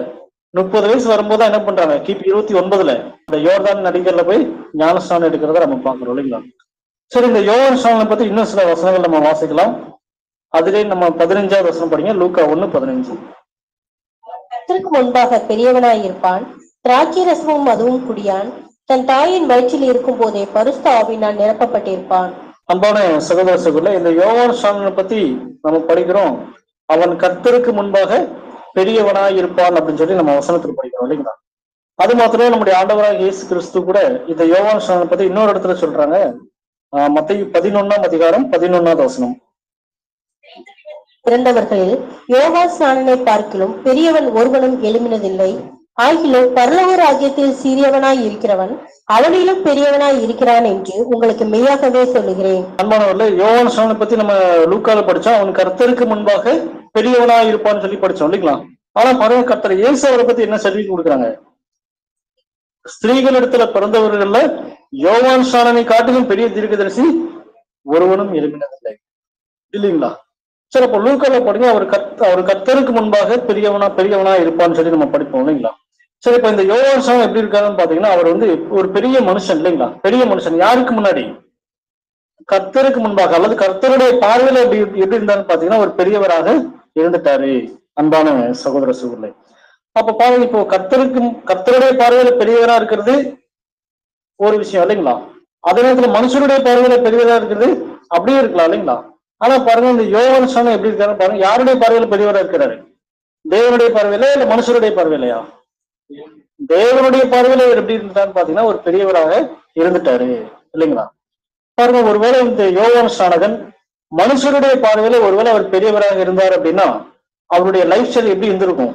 முப்பது வயசு வரும்போது என்ன பண்றாங்க கிபி இருபத்தி ஒன்பதுல இந்த யோர்தான் நடிகர்ல போய் ஞானஸ்தானம் எடுக்கிறத நம்ம பார்க்கிறோம் இல்லைங்களா சரி இந்த யோவான் ஸ்நானனை பத்தி இன்னும் சில வசனங்கள் நம்ம வாசிக்கலாம் அதிலே நம்ம பதினஞ்சாவது வசனம் படிங்க லூக்கா ஒண்ணு பதினஞ்சு கர்த்தருக்கு முன்பாக பெரியவனாய் இருப்பான் திராட்சை ரசமும் மதுவும் குடியான் தன் தாயின் வயிற்றில் இருக்கும் போதே பரிசுத்த ஆவினால் நிரப்பப்பட்டிருப்பான் அன்பான சகோதர சகோதரர்களே இந்த யோவான் ஸ்நானனை பத்தி நம்ம படிக்கிறோம் அவன் கர்த்தருக்கு முன்பாக பெரியவனாய் இருப்பான் அப்படின்னு சொல்லி நம்ம வசனத்தில் படிக்கிறோம் இல்லைங்களா அது மாத்திரம் நம்முடைய ஆண்டவராக இயேசு கிறிஸ்து கூட இந்த யோவான் ஸ்நானனை பத்தி இன்னொரு இடத்துல சொல்றாங்க ஆஹ் மத்திய பதினொன்னாம் அதிகாரம் பதினொன்னாவது வசனம் பிறந்தவர்களில் யோகா ஸ்நானனை பார்க்கிலும் பெரியவன் ஒருவனும் எழுமினதில்லை ஆகிலும் பரலோக ராஜ்யத்தில் சிறியவனாய் இருக்கிறவன் அவனிலும் பெரியவனாய் இருக்கிறான் என்று உங்களுக்கு மெய்யாகவே சொல்லுகிறேன் அன்பானவர்களே யோவான் ஸ்நானனை பத்தி நம்ம லூக்கால படிச்சோம் அவன் கர்த்தருக்கு முன்பாக பெரியவனாய் இருப்பான்னு சொல்லி படிச்சோம் இல்லைங்களா ஆனா பாருங்க கர்த்தர் இயேசு அவரை பத்தி என்ன சர்டிபிகேட் கொடுக்குறாங்க ஸ்திரீகள் இடத்துல பிறந்தவர்கள்ல யோவான் ஸ்நானனை காட்டிலும் பெரிய தீர்க்கதரிசி ஒருவனும் எழுப்பினதில்லை இல்லைங்களா சரி அப்ப லூக்கால படிங்க அவர் கத் அவர் கர்த்தருக்கு முன்பாக பெரியவனா பெரியவனா இருப்பான்னு சொல்லி நம்ம படிப்போம் இல்லைங்களா சரி இப்ப இந்த யோவான் ஸ்நானம் எப்படி இருக்காருன்னு பாத்தீங்கன்னா அவர் வந்து ஒரு பெரிய மனுஷன் இல்லைங்களா பெரிய மனுஷன் யாருக்கு முன்னாடி கர்த்தருக்கு முன்பாக அல்லது கர்த்தருடைய பார்வையில எப்படி எப்படி இருந்தாருன்னு பாத்தீங்கன்னா ஒரு பெரியவராக இருந்துட்டாரு அன்பான சகோதர சகோதரர்களே அப்ப பாருங்க இப்போ கர்த்தருக்கு கர்த்தருடைய பார்வையில பெரியவரா இருக்கிறது ஒரு விஷயம் இல்லைங்களா அதே நேரத்துல மனுஷருடைய பார்வையில பெரியவரா இருக்கிறது அப்படியே இருக்கலாம் இல்லைங்களா ஆனா பாருங்க இந்த யோகன் ஸ்நானம் எப்படி இருக்காரு பாருங்க யாருடைய பார்வையில பெரியவரா இருக்கிறாரு தேவனுடைய பார்வையில இல்ல மனுஷருடைய பார்வையிலையா தேவனுடைய பார்வையில இவர் எப்படி இருந்தான்னு பாத்தீங்கன்னா ஒரு பெரியவராக இருந்துட்டாரு இல்லைங்களா பாருங்க ஒருவேளை இந்த யோவான் ஸ்நானகன் மனுஷருடைய பார்வையில ஒருவேளை அவர் பெரியவராக இருந்தார் அப்படின்னா அவருடைய லைஃப் ஸ்டைல் எப்படி இருந்திருக்கும்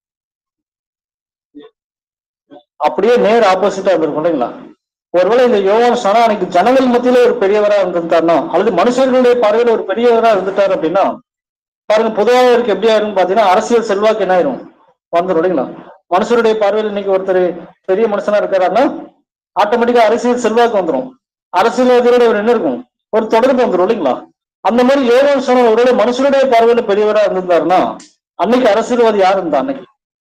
அப்படியே நேர் ஆப்போசிட்டா இருந்திருக்கும் இல்லைங்களா ஒருவேளை இந்த யோவான் ஸ்நானம் அன்னைக்கு ஜனங்கள் மத்தியில ஒரு பெரியவரா இருந்திருந்தாருன்னா அல்லது மனுஷர்களுடைய பார்வையில ஒரு பெரியவரா இருந்துட்டார் அப்படின்னா பாருங்க பொதுவாக இருக்கு எப்படி ஆயிருன்னு பாத்தீங்கன்னா அரசியல் செல்வாக்கு என்ன ஆயிரும் வந்துடும் இல்லைங்களா மனுஷருடைய பார்வையில் இன்னைக்கு ஒருத்தர் பெரிய மனுஷனா இருக்காருன்னா ஆட்டோமேட்டிக்கா அரசியல் செல்வாக்கு வந்துடும் அரசியல்வாதியோட ஒரு என்ன இருக்கும் ஒரு தொடர்பு வந்துடும் இல்லைங்களா அந்த மாதிரி யோகான் சொன்ன ஒருவேளை மனுஷருடைய பார்வையில பெரியவரா இருந்திருந்தாருன்னா அன்னைக்கு அரசியல்வாதி யார் இருந்தா அன்னைக்கு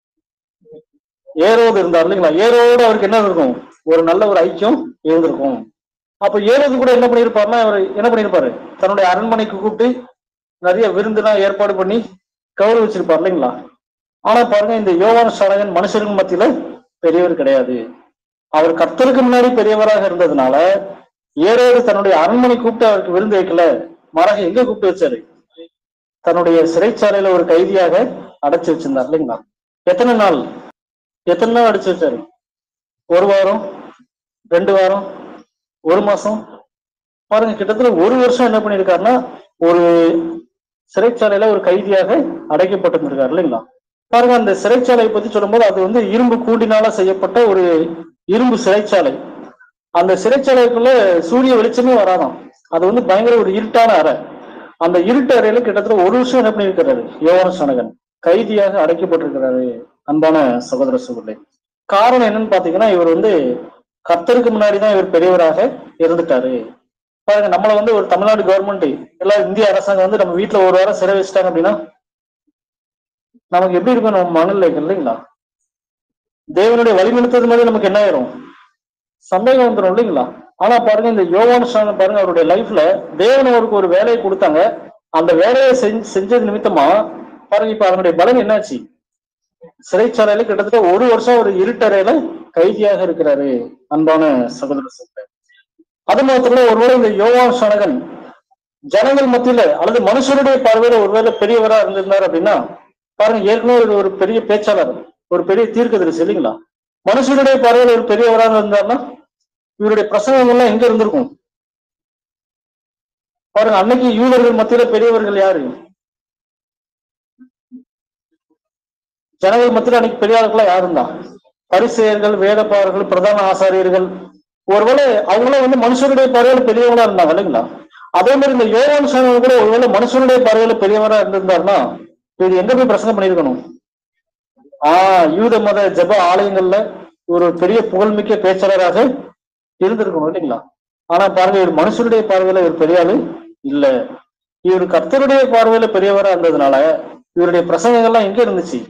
ஏரோது இருந்தார் இல்லைங்களா ஏரோடு அவருக்கு என்ன இருக்கும் ஒரு நல்ல ஒரு ஐக்கியம் இருந்திருக்கும் அப்ப ஏரோது கூட என்ன பண்ணியிருப்பாருன்னா அவர் என்ன பண்ணியிருப்பாரு தன்னுடைய அரண்மனைக்கு கூப்பிட்டு நிறைய விருந்துலாம் ஏற்பாடு பண்ணி கௌரவிச்சிருப்பார் இல்லைங்களா ஆனா பாருங்க இந்த யோவான் சாணகன் மனுஷருக்கு மத்தியில பெரியவர் கிடையாது அவர் கர்த்தருக்கு முன்னாடி பெரியவராக இருந்ததுனால ஏரோடு தன்னுடைய அரண்மனை கூப்பிட்டு அவருக்கு விருந்து வைக்கல மாறாக எங்க கூப்பிட்டு வச்சாரு தன்னுடைய சிறைச்சாலையில ஒரு கைதியாக அடைச்சு வச்சிருந்தார் இல்லைங்களா எத்தனை நாள் எத்தனை நாள் அடைச்சு வச்சாரு ஒரு வாரம் ரெண்டு வாரம் ஒரு மாசம் பாருங்க கிட்டத்தட்ட ஒரு வருஷம் என்ன பண்ணிருக்காருன்னா ஒரு சிறைச்சாலையில ஒரு கைதியாக அடைக்கப்பட்டிருந்திருக்காரு இல்லைங்களா பாருங்க அந்த சிறைச்சாலையை பத்தி சொல்லும்போது அது வந்து இரும்பு கூண்டினால செய்யப்பட்ட ஒரு இரும்பு சிறைச்சாலை அந்த சிறைச்சாலைக்குள்ள சூரிய வெளிச்சமே வராதாம் அது வந்து பயங்கர ஒரு இருட்டான அறை அந்த இருட்டு அறையில கிட்டத்தட்ட ஒரு வருஷம் என்ன பண்ணியிருக்கிறாரு யோகான சனகன் கைதியாக அடைக்கப்பட்டிருக்கிறாரு அன்பான சகோதர சகோதரி காரணம் என்னன்னு பாத்தீங்கன்னா இவர் வந்து கர்த்தருக்கு முன்னாடி தான் இவர் பெரியவராக இருந்துட்டாரு பாருங்க நம்மள வந்து ஒரு தமிழ்நாடு கவர்மெண்ட் எல்லாம் இந்திய அரசாங்கம் வந்து நம்ம வீட்டுல ஒரு வாரம் சிறை வச்சுட்டாங்க அப்படின்னா நமக்கு எப்படி இருக்கும் நம்ம மனநிலை இல்லைங்களா தேவனுடைய வழிநடத்தது மாதிரி நமக்கு என்ன ஆயிரும் சந்தேகம் வந்துடும் இல்லைங்களா ஆனா பாருங்க இந்த யோவான் ஸ்நானம் பாருங்க அவருடைய லைஃப்ல தேவன் அவருக்கு ஒரு வேலையை கொடுத்தாங்க அந்த வேலையை செஞ்சு செஞ்சது நிமித்தமா பாருங்க இப்ப அதனுடைய பலன் என்னாச்சு சிறைச்சாலையில கிட்டத்தட்ட ஒரு வருஷம் ஒரு இருட்டறையில கைதியாக இருக்கிறாரு அன்பான சகோதர சகோதரர் அது மாத்திரம் இல்ல, ஒருவேளை இந்த யோவான் சனகன் ஜனங்கள் மத்தியில அல்லது மனுஷருடைய பார்வையில ஒருவேளை பெரியவரா இருந்திருந்தார் அப்படின்னா பாருங்க ஏற்கனவே ஒரு- ஒரு பெரிய பேச்சாளர் ஒரு பெரிய தீர்க்கதரிசி இல்லைங்களா மனுஷருடைய பார்வையில ஒரு பெரியவராக இருந்தாருன்னா இவருடைய பிரசங்கங்கள்லாம் எங்க இருந்திருக்கும் பாருங்க அன்னைக்கு யூதர்கள் மத்தியில பெரியவர்கள் யாரு ஜனங்கள் மத்தியில அன்னைக்கு பெரியார்களா யாரும் தான் பரிசெயர்கள் வேதப்பாளர்கள் பிரதான ஆசாரியர்கள் ஒருவேளை அவங்களும் வந்து மனுஷருடைய பார்வையில பெரியவங்களா இருந்தாங்க இல்லைங்களா அதே மாதிரி இந்த யோகான் சாமி கூட ஒருவேளை மனுஷனுடைய பார்வையில பெரியவரா இருந்திருந்தாருன்னா இவர் எங்க போய் பிரசங்கம் பண்ணியிருக்கணும் ஆஹ் யூத மத ஜெப ஆலயங்கள்ல ஒரு பெரிய புகழ்மிக்க பேச்சாளராக இருந்திருக்கணும் இல்லைங்களா ஆனா பாருங்க இவர் மனுஷனுடைய பார்வையில இவர் பெரிய ஆளு இல்ல இவர் கர்த்தருடைய பார்வையில பெரியவரா இருந்ததுனால இவருடைய பிரசங்கங்கள்லாம் எங்க இருந்துச்சு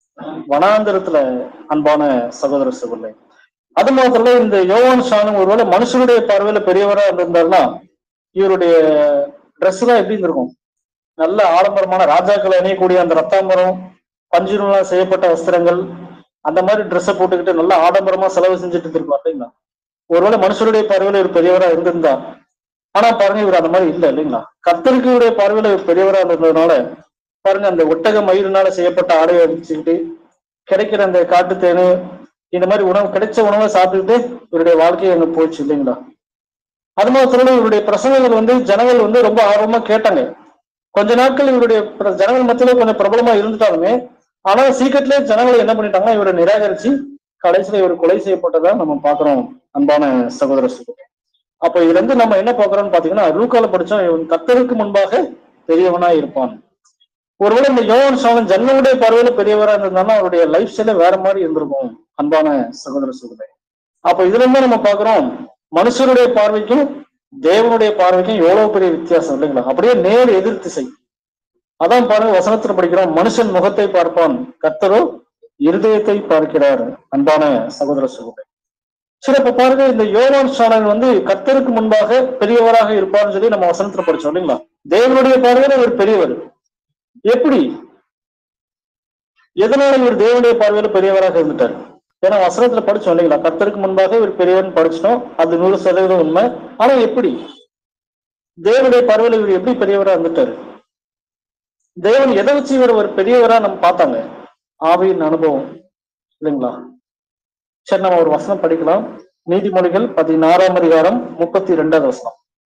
வனாந்திரத்துல அன்பான சகோதர சகோதரி அது மாத்திரம் இல்ல, இந்த யோவான் ஷானும் ஒருவேளை மனுஷனுடைய பார்வையில பெரியவரா இருந்திருந்தாருன்னா இவருடைய ட்ரெஸ் தான் எப்படி இருந்திருக்கும் நல்ல ஆடம்பரமான ராஜாக்கள் அணியக்கூடிய அந்த ரத்தாம்பரம் பஞ்சுலாம் செய்யப்பட்ட வஸ்திரங்கள் அந்த மாதிரி ட்ரெஸ்ஸை போட்டுக்கிட்டு நல்லா ஆடம்பரமா செலவு செஞ்சுட்டு இருந்திருப்பார் இல்லைங்களா ஒருவேளை மனுஷருடைய பார்வையில இவர் பெரியவரா இருந்திருந்தா ஆனா பாருங்க இவர் அந்த மாதிரி இல்ல இல்லைங்களா கர்த்தருக்கு இவருடைய பார்வையில இவர் பெரியவரா இருந்ததுனால பாருங்க அந்த ஒட்டக மயிரினால செய்யப்பட்ட ஆடையை அடிச்சுக்கிட்டு கிடைக்கிற அந்த காட்டுத்தேனு இந்த மாதிரி உணவு கிடைச்ச உணவை சாப்பிட்டுட்டு இவருடைய வாழ்க்கை அங்க போச்சு இல்லைங்களா அது மாத்திரம் இவருடைய பிரசங்கங்கள் வந்து ஜனங்கள் வந்து ரொம்ப ஆர்வமா கேட்டாங்க கொஞ்ச நாட்கள் இவருடைய பிர- ஜனங்கள் மத்தியில கொஞ்சம் பிரபலமா இருந்துட்டாலுமே ஆனா சீக்கிரத்திலே ஜனங்களை என்ன பண்ணிட்டாங்கன்னா இவரை நிராகரிச்சு கடைசியில இவர் கொலை செய்யப்பட்டதா நம்ம பாக்குறோம் அன்பான சகோதர சகோதரி அப்ப இதுல இருந்து நம்ம என்ன பாக்குறோம்னு பாத்தீங்கன்னா ரூக்கால படிச்சோம் இவன் கத்தருக்கு முன்பாக பெரியவனா இருப்பான் ஒருவேளை இந்த யோவான் சாலன் ஜன்னனுடைய பார்வையில பெரியவரா இருந்திருந்தாலும் அவருடைய லைஃப் ஸ்டைல வேற மாதிரி இருந்திருக்கும் அன்பான சகோதர சகோதரி அப்ப இதுல இருந்து நம்ம பாக்குறோம் மனுஷருடைய பார்வைக்கும் தேவனுடைய பார்வைக்கும் எவ்வளவு பெரிய வித்தியாசம் இல்லைங்களா அப்படியே நேர் எதிர் திசை அதான் பாருங்க வசனத்துல படிக்கிறோம் மனுஷன் முகத்தை பார்ப்பான் கர்த்தரோ இருதயத்தை பார்க்கிறார் அன்பான சகோதர சகோதரி சரி அப்ப பாருங்க இந்த யோவான் சாணன் வந்து கர்த்தருக்கு முன்பாக பெரியவராக இருப்பார்னு சொல்லி நம்ம வசனத்துல படிச்சோம் இல்லைங்களா தேவனுடைய பார்வையில இவர் பெரியவர் எப்படி எதனால இவர் தேவனுடைய பார்வையில பெரியவராக இருந்துட்டார் ஏன்னா வசனத்துல படிச்சோம் இல்லைங்களா கர்த்தருக்கு முன்பாக இவர் பெரியவர்னு படிச்சிட்டோம் அது நூறு சதவீதம் உண்மை ஆனா எப்படி தேவனுடைய பார்வையில இவர் எப்படி பெரியவரா இருந்துட்டாரு தேவன் எதை வச்சு இவர் ஒரு பெரியவரா நம்ம பார்த்தாங்க ஆவியின் அனுபவம் இல்லைங்களா சரி நம்ம ஒரு வசனம் படிக்கலாம் நீதிமொழிகள் பதினாறாம் அதிகாரம் முப்பத்தி ரெண்டாவது வசனம்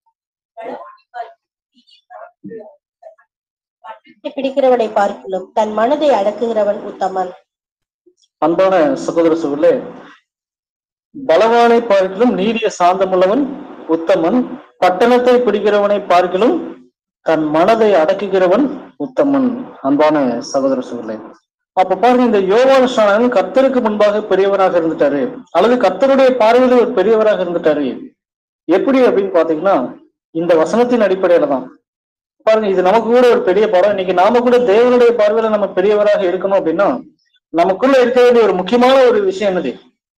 பிடிக்கிறவனை பார்க்கிலும் தன் மனதை அடக்குகிறவன் உத்தமன் அன்பான சகோதர சகோதரே பலவானை பார்க்கிலும் நீடிய சாந்தமுள்ளவன் உத்தமன் பட்டணத்தை பிடிக்கிறவனை பார்க்கிலும் தன் மனதை அடக்குகிறவன் உத்தமன் அன்பான சகோதர சகோதரே அப்ப பாருங்க இந்த யோவான் ஸ்நானன் கர்த்தருக்கு முன்பாக பெரியவராக இருந்துட்டாரு அல்லது கர்த்தருடைய பார்வையில் ஒரு பெரியவராக இருந்துட்டாரு எப்படி அப்படின்னு பாத்தீங்கன்னா இந்த வசனத்தின் அடிப்படையில தான் பாருங்க இது நமக்கு கூட ஒரு பெரிய பாடம் இன்னைக்கு நாம கூட தேவனுடைய பார்வையில நம்ம பெரியவராக இருக்கணும் அப்படின்னா நமக்குள்ள இருக்க வேண்டிய ஒரு முக்கியமான ஒரு விஷயம் என்னது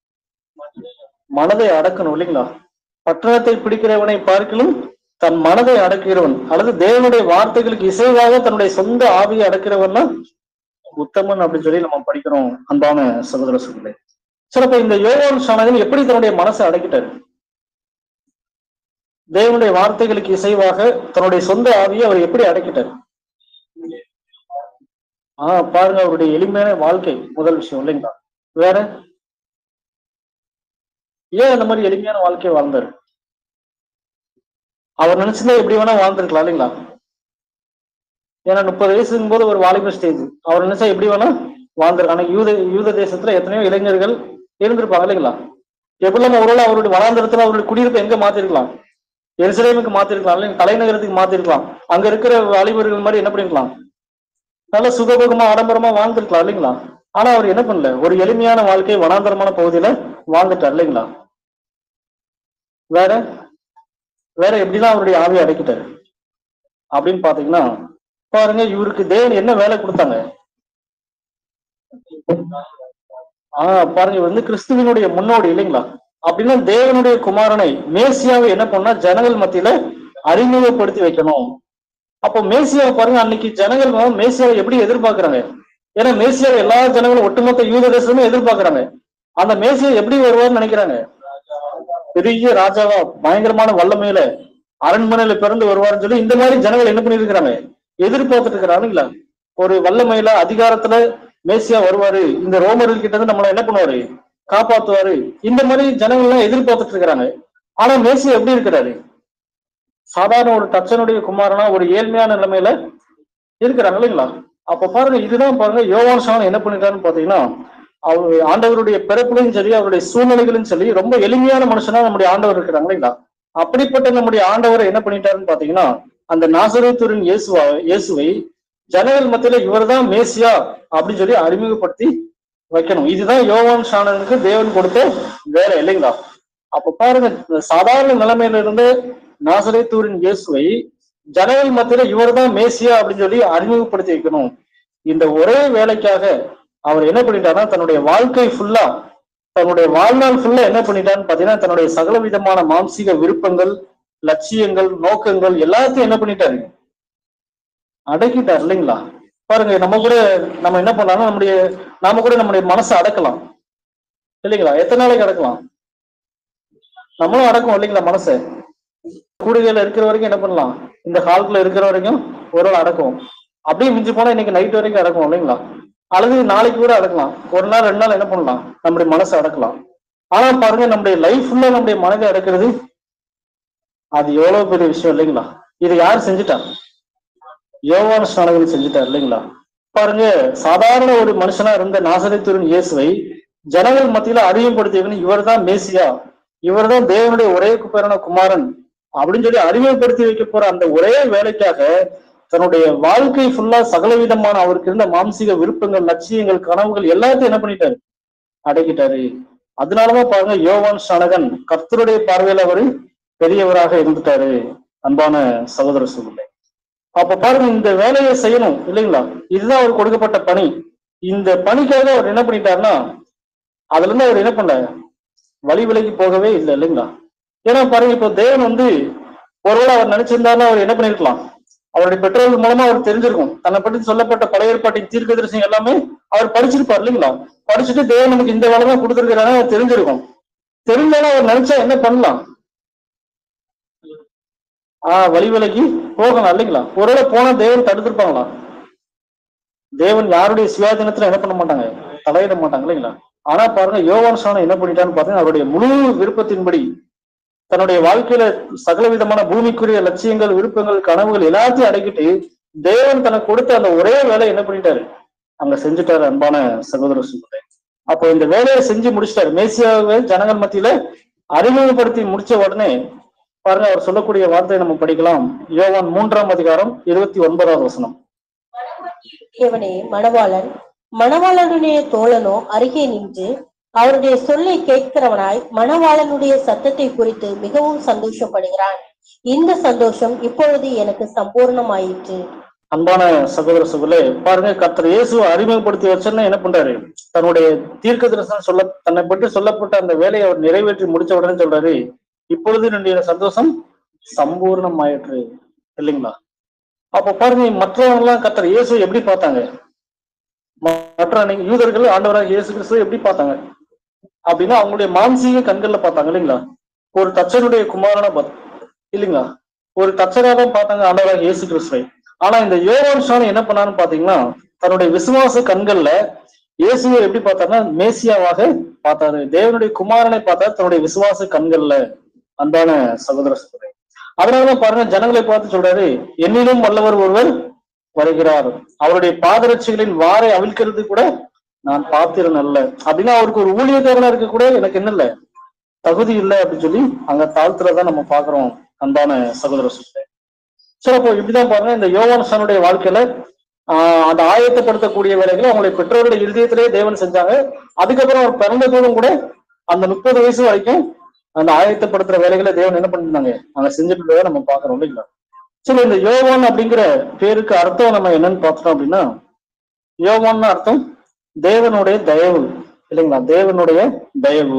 மனதை அடக்கணும் இல்லைங்களா பட்டணத்தை பிடிக்கிறவனை பார்க்கிலும் தன் மனதை அடக்கிறவன் அல்லது தேவனுடைய வார்த்தைகளுக்கு இசைவாக தன்னுடைய சொந்த ஆவியை அடக்கிறவன் தான் உத்தமன் அப்படின்னு சொல்லி நம்ம படிக்கிறோம் அன்பான சகோதர சகோதரே சிறப்ப இந்த யோவான் சாணகன் எப்படி தன்னுடைய மனசை அடக்கிட்டாரு தேவனுடைய வார்த்தைகளுக்கு இசைவாக தன்னுடைய சொந்த ஆவியை அவர் எப்படி அடக்கிட்டார் ஆஹ் பாருங்க அவருடைய எளிமையான வாழ்க்கை முதல் விஷயம் இல்லைங்களா வேற ஏன் அந்த மாதிரி எளிமையான வாழ்க்கையை வாழ்ந்தாரு அவர் நினைச்சிருந்தா எப்படி வேணா வாழ்ந்திருக்கலாம் இல்லைங்களா ஏன்னா முப்பது வயசுக்கும் போது ஒரு வாலிப ஸ்டேஜ் அவர் நினைச்சா எப்படி வேணா வாழ்ந்திருக்காங்க ஆனா யூத யூத தேசத்துல எத்தனையோ இளைஞர்கள் இருந்திருப்பாங்க இல்லைங்களா எப்படிலாம் ஒருவேளை அவருடைய வளாந்திரத்துல அவருடைய குடியிருப்பை எங்க மாத்திருக்கலாம் எருசலேமுக்கு மாத்திருக்கலாம் இல்லைங்க தலைநகரத்துக்கு மாத்திருக்கலாம் அங்க இருக்கிற வாலிபர்கள் மாதிரி என்ன பண்ணிருக்கலாம் நல்ல சுகபோகமா ஆடம்பரமா வாழ்ந்திருக்கலாம் இல்லைங்களா ஆனா அவர் என்ன பண்ணல ஒரு எளிமையான வாழ்க்கை வனாந்தரமான பகுதியில வாழ்ந்துட்டார் இல்லைங்களா வேற வேற எப்படிலாம் அவருடைய ஆவியை அடக்கிட்டாரு அப்படின்னு பாத்தீங்கன்னா பாருங்க இவருக்கு தேவன் என்ன வேலை கொடுத்தாங்க ஆஹ் பாருங்க இவர் வந்து கிறிஸ்துவனுடைய முன்னோடி இல்லைங்களா அப்படின்னா தேவனுடைய குமாரனை மேசியாவை என்ன பண்ணா ஜனங்கள் மத்தியில அறிமுகப்படுத்தி வைக்கணும் அப்போ மேசியாவை பாருங்க அன்னைக்கு ஜனங்கள் வந்து மேசியாவை எப்படி எதிர்பார்க்கறாங்க ஏன்னா மேசியாவை எல்லா ஜனங்களும் ஒட்டுமொத்த யூத தேசமே எதிர்பார்க்கறாங்க அந்த மேசியா எப்படி வருவார்னு நினைக்கிறாங்க பெரிய ராஜாவா பயங்கரமான வல்லமையில அரண்மனையில பிறந்து வருவாருன்னு சொல்லி இந்த மாதிரி ஜனங்கள் என்ன பண்ணிருக்கிறாங்க எதிர்பார்த்துட்டு இருக்கிறாங்களா ஒரு வல்லமையில அதிகாரத்துல மேசியா வருவாரு இந்த ரோமர்கள் கிட்ட இருந்து நம்மள என்ன பண்ணுவாரு காப்பாத்துவாரு இந்த மாதிரி ஜனங்கள் எல்லாம் எதிர்பார்த்துட்டு இருக்கிறாங்க ஆனா மேசியா எப்படி இருக்கிறாரு சாதாரண ஒரு தச்சனுடைய குமாரனா ஒரு ஏழ்மையான நிலைமையில இருக்கிறாங்க இல்லைங்களா அப்ப பாருங்க இதுதான் பாருங்க யோவான் சாணம் என்ன பண்ணிட்டாருன்னு பாத்தீங்கன்னா அவர் ஆண்டவருடைய பிறப்புலையும் சரி அவருடைய சூழ்நிலைகளும் சரி ரொம்ப எளிமையான மனுஷனா நம்முடைய ஆண்டவர் இருக்கிறாங்க இல்லைங்களா அப்படிப்பட்ட நம்முடைய ஆண்டவரை என்ன பண்ணிட்டாருன்னு பாத்தீங்கன்னா அந்த நாசரேத்தூரின் இயேசுவா இயேசுவை ஜனங்கள் மத்தியில இவர்தான் மேசியா அப்படின்னு சொல்லி அறிமுகப்படுத்தி வைக்கணும் இதுதான் யோவான் சாணனுக்கு தேவன் கொடுத்த வேலை இல்லைங்களா அப்ப பாருங்க இந்த சாதாரண நிலைமையில இருந்து நாசரேத்தூரின் இயேசுவை ஜனங்கள் மத்தியில இவர்தான் மேசியா அப்படின்னு சொல்லி அறிமுகப்படுத்தி வைக்கணும் இந்த ஒரே வேலைக்காக அவர் என்ன பண்ணிட்டாருன்னா தன்னுடைய வாழ்க்கை ஃபுல்லா தன்னுடைய வாழ்நாள் ஃபுல்லா என்ன பண்ணிட்டான்னு பாத்தீங்கன்னா தன்னுடைய சகல விதமான மாம்சீக விருப்பங்கள் லட்சியங்கள் நோக்கங்கள் எல்லாத்தையும் என்ன பண்ணிட்டாரு அடக்கிட்டார் இல்லைங்களா பாருங்க நம்ம கூட நம்ம என்ன பண்ணலாம்னா நம்முடைய நாம கூட நம்முடைய மனசை அடக்கலாம் இல்லைங்களா எத்தனை நாளைக்கு அடக்கலாம் நம்மளும் அடக்கும் இல்லைங்களா மனசை கூடுகையில இருக்கிற வரைக்கும் என்ன பண்ணலாம் இந்த ஹால்குள்ள இருக்கிற வரைக்கும் ஒரு நாள் அடக்கும் அப்படியே மிஞ்சி போனா இன்னைக்கு நைட் வரைக்கும் அடக்கும் இல்லைங்களா அல்லது நாளைக்கு கூட அடக்கலாம் ஒரு நாள் ரெண்டு நாள் என்ன பண்ணலாம் நம்முடைய மனசை அடக்கலாம் ஆனா பாருங்க நம்முடைய லைஃப் ஃபுல்லா நம்முடைய மனதை அடக்கிறது அது எவ்வளவு பெரிய விஷயம் இல்லைங்களா இது யார் செஞ்சுட்டா யோவான ஸ்நானகன் செஞ்சுட்டார் இல்லைங்களா பாருங்க சாதாரண ஒரு மனுஷனா இருந்த நாசரித்துடன் இயேசுவை ஜனங்கள் மத்தியில அறிமுகப்படுத்தியவன் இவர்தான் மேசியா இவர்தான் தேவனுடைய ஒரே குப்பரான குமாரன் அப்படின்னு சொல்லி அறிமுகப்படுத்தி வைக்க போற அந்த ஒரே வேலைக்காக தன்னுடைய வாழ்க்கை ஃபுல்லா சகலவிதமான அவருக்கு இருந்த மாம்சீக விருப்பங்கள் லட்சியங்கள் கனவுகள் எல்லாத்தையும் என்ன பண்ணிட்டாரு அடக்கிட்டாரு அதனாலதான் பாருங்க யோவான் ஸ்நானகன் கர்த்தருடைய பார்வையில அவரு பெரியவராக இருந்துட்டாரு அன்பான சகோதர சூழ்நிலை அப்ப பாருங்க இந்த வேலையை செய்யணும் இல்லைங்களா இதுதான் அவர் கொடுக்கப்பட்ட பணி இந்த பணிக்காக அவர் என்ன பண்ணிட்டாருன்னா அதுல இருந்து அவர் என்ன பண்ணல வழி விலகி போகவே இல்லை இல்லைங்களா ஏன்னா பாருங்க இப்போ தேவன் வந்து ஒருவேளை அவர் நினைச்சிருந்தாருன்னா அவர் என்ன பண்ணிருக்கலாம் அவருடைய பெற்றோர்கள் மூலமா அவர் தெரிஞ்சிருக்கும் தன்னை பற்றி சொல்லப்பட்ட பழைய ஏற்பாட்டின் தீர்க்க தரிசனம் எல்லாமே அவர் படிச்சிருப்பார் இல்லைங்களா படிச்சுட்டு தேவன் நமக்கு இந்த வேலை தான் கொடுத்துருக்கிறாரு அவர் தெரிஞ்சிருக்கும் தெரிஞ்சாலும் அவர் நினைச்சா என்ன பண்ணலாம் ஆஹ் வழி விலகி போகலாம் இல்லைங்களா ஒருவேளை போனா தேவன் தடுத்திருப்பாங்களா தேவன் யாருடைய சுயாதீனத்துல என்ன பண்ண மாட்டாங்க தலையிட மாட்டாங்க இல்லைங்களா ஆனா பாருங்க யோவான் ஸ்நானம் என்ன பண்ணிட்டான்னு பாத்தீங்கன்னா அவருடைய முழு விருப்பத்தின்படி தன்னுடைய வாழ்க்கையில சகல விதமான பூமிக்குரிய லட்சியங்கள் விருப்பங்கள் கனவுகள் எல்லாத்தையும் அடக்கிட்டு தேவன் தனக்கு கொடுத்த அந்த ஒரே வேலை என்ன பண்ணிட்டாரு அங்க செஞ்சுட்டாரு அன்பான சகோதர சகோதரி அப்போ இந்த வேலையை செஞ்சு முடிச்சிட்டாரு மேசியாவை ஜனங்கள் மத்தியில அறிமுகப்படுத்தி முடிச்ச உடனே பாருங்க அவர் சொல்லக்கூடிய வார்த்தையை நம்ம படிக்கலாம் யோவான் மூன்றாம் அதிகாரம் இருபத்தி ஒன்பதாவது வசனம் தேவனே மணவாளன் மணவாளனுடைய தோழனோ அருகே நின்று அவருடைய சொல்லை கேட்கிறவனாய் மணவாளனுடைய சத்தத்தை குறித்து மிகவும் சந்தோஷப்படுகிறான் இந்த சந்தோஷம் இப்பொழுது எனக்கு சம்பூர்ணமாயிற்று அன்பான சகோதர சகோதரே பாருங்க கர்த்தர் இயேசுவை அறிமுகப்படுத்தி வச்சோன்னா என்ன பண்றாரு தன்னுடைய தீர்க்க தரிசனம் சொல்ல தன்னை பற்றி சொல்லப்பட்ட அந்த வேலையை அவர் நிறைவேற்றி முடிச்ச உடனே சொல்றாரு இப்பொழுது என்னுடைய சந்தோஷம் சம்பூர்ணம் ஆயிற்று இல்லைங்களா அப்ப பாருங்க மற்றவங்க எல்லாம் கர்த்தர் இயேசு எப்படி பார்த்தாங்க மற்ற அன்னைக்கு யூதர்கள் ஆண்டவராக இயேசு கிறிஸ்துவை எப்படி பார்த்தாங்க அப்படின்னா அவங்களுடைய மானசீக கண்கள்ல பார்த்தாங்க இல்லைங்களா ஒரு தச்சனுடைய குமாரனா பார்த்து இல்லைங்களா ஒரு தச்சராக தான் பார்த்தாங்க ஆண்டவராக இயேசு கிறிஸ்துவை ஆனா இந்த யோவான் ஷான் என்ன பண்ணாருன்னு பாத்தீங்கன்னா தன்னுடைய விசுவாச கண்கள்ல இயேசுவை எப்படி பார்த்தாருன்னா மேசியாவாக பார்த்தாரு தேவனுடைய குமாரனை பார்த்தாரு தன்னுடைய விசுவாச கண்கள்ல அன்பான சகோதர சகோதரி அதனாலதான் பாருங்க ஜனங்களை பார்த்து சொல்றாரு என்னிலும் வல்லவர் ஒருவர் வருகிறார் அவருடைய பாதரட்சிகளின் வாரை அவிழ்க்கிறது கூட நான் பாத்திரன் அல்ல அப்படின்னா அவருக்கு ஒரு ஊழியக்காரனா இருக்க கூட எனக்கு என்ன இல்ல தகுதி இல்லை அப்படின்னு சொல்லி அங்க தாழ்த்துறத நம்ம பாக்குறோம் அன்பான சகோதர சகோதரி சரி அப்போ இப்படிதான் பாருங்க இந்த யோவானசனுடைய வாழ்க்கையில ஆஹ் அந்த ஆயத்தப்படுத்தக்கூடிய வேலைகளை அவங்களுடைய பெற்றோருடைய இருதயத்திலே தேவன் செஞ்சாங்க அதுக்கப்புறம் அவர் பிறந்த போதும் கூட அந்த முப்பது வயசு வரைக்கும் அந்த ஆயத்தப்படுத்துற வேலைகளை தேவன் என்ன பண்ணிருந்தாங்க அங்க செஞ்சுட்டு இருந்ததை நம்ம பாக்குறோம் இல்லைங்களா சரி இந்த யோவான் அப்படிங்கிற பேருக்கு அர்த்தம் நம்ம என்னன்னு பார்த்தோம் அப்படின்னா யோவான்னு அர்த்தம் தேவனுடைய தயவு இல்லைங்களா தேவனுடைய தயவு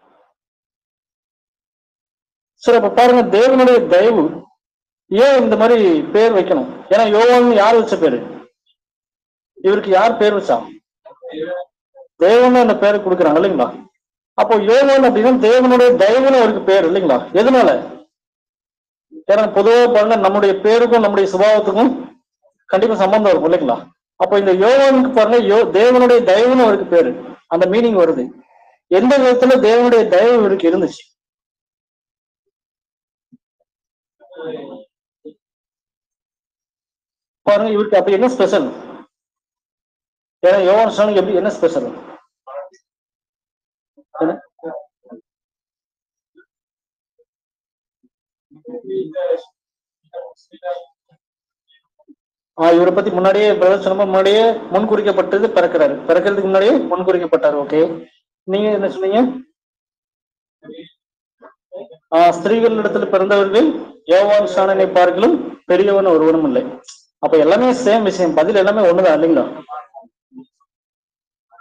சரி அப்ப பாருங்க தேவனுடைய தயவு ஏன் இந்த மாதிரி பேர் வைக்கணும் ஏன்னா யோவான் யார் வச்ச பேரு இவருக்கு யார் பேர் வச்சா தேவன் அந்த பேரை கொடுக்குறாங்க இல்லைங்களா அப்போ யோவான் அப்படின்னா தேவனுடைய தயவுன்னு அவருக்கு பேர் இல்லைங்களா எதனால ஏன்னா பொதுவா பாருங்க நம்முடைய பேருக்கும் நம்முடைய சுபாவத்துக்கும் கண்டிப்பா சம்பந்தம் இருக்கும் இல்லைங்களா அப்போ இந்த யோவானுக்கு பாருங்க யோ தேவனுடைய தயவுன்னு அவருக்கு பேரு அந்த மீனிங் வருது எந்த விதத்துல தேவனுடைய தயவு இவருக்கு இருந்துச்சு பாருங்க இவருக்கு அப்ப என்ன ஸ்பெஷல் ஏன்னா யோவான் ஸ்நானனுக்கு எப்படி என்ன ஸ்பெஷல் ஆஹ் இவரை பத்தி முன்னாடியே பிரதர் சொன்ன மாதிரி முன்னாடியே முன்குறிக்கப்பட்டது பிறக்கிறாரு பிறக்கிறதுக்கு முன்னாடியே முன்குறிக்கப்பட்டாரு ஓகே நீங்க என்ன சொன்னீங்க ஆஹ் ஸ்திரீகள் இடத்துல பிறந்தவர்கள் யோவான் ஸ்நானனை பார்க்கலும் பெரியவன் ஒருவனும் இல்லை அப்ப எல்லாமே சேம் விஷயம் பதில் எல்லாமே ஒண்ணுதான் இல்லைங்களா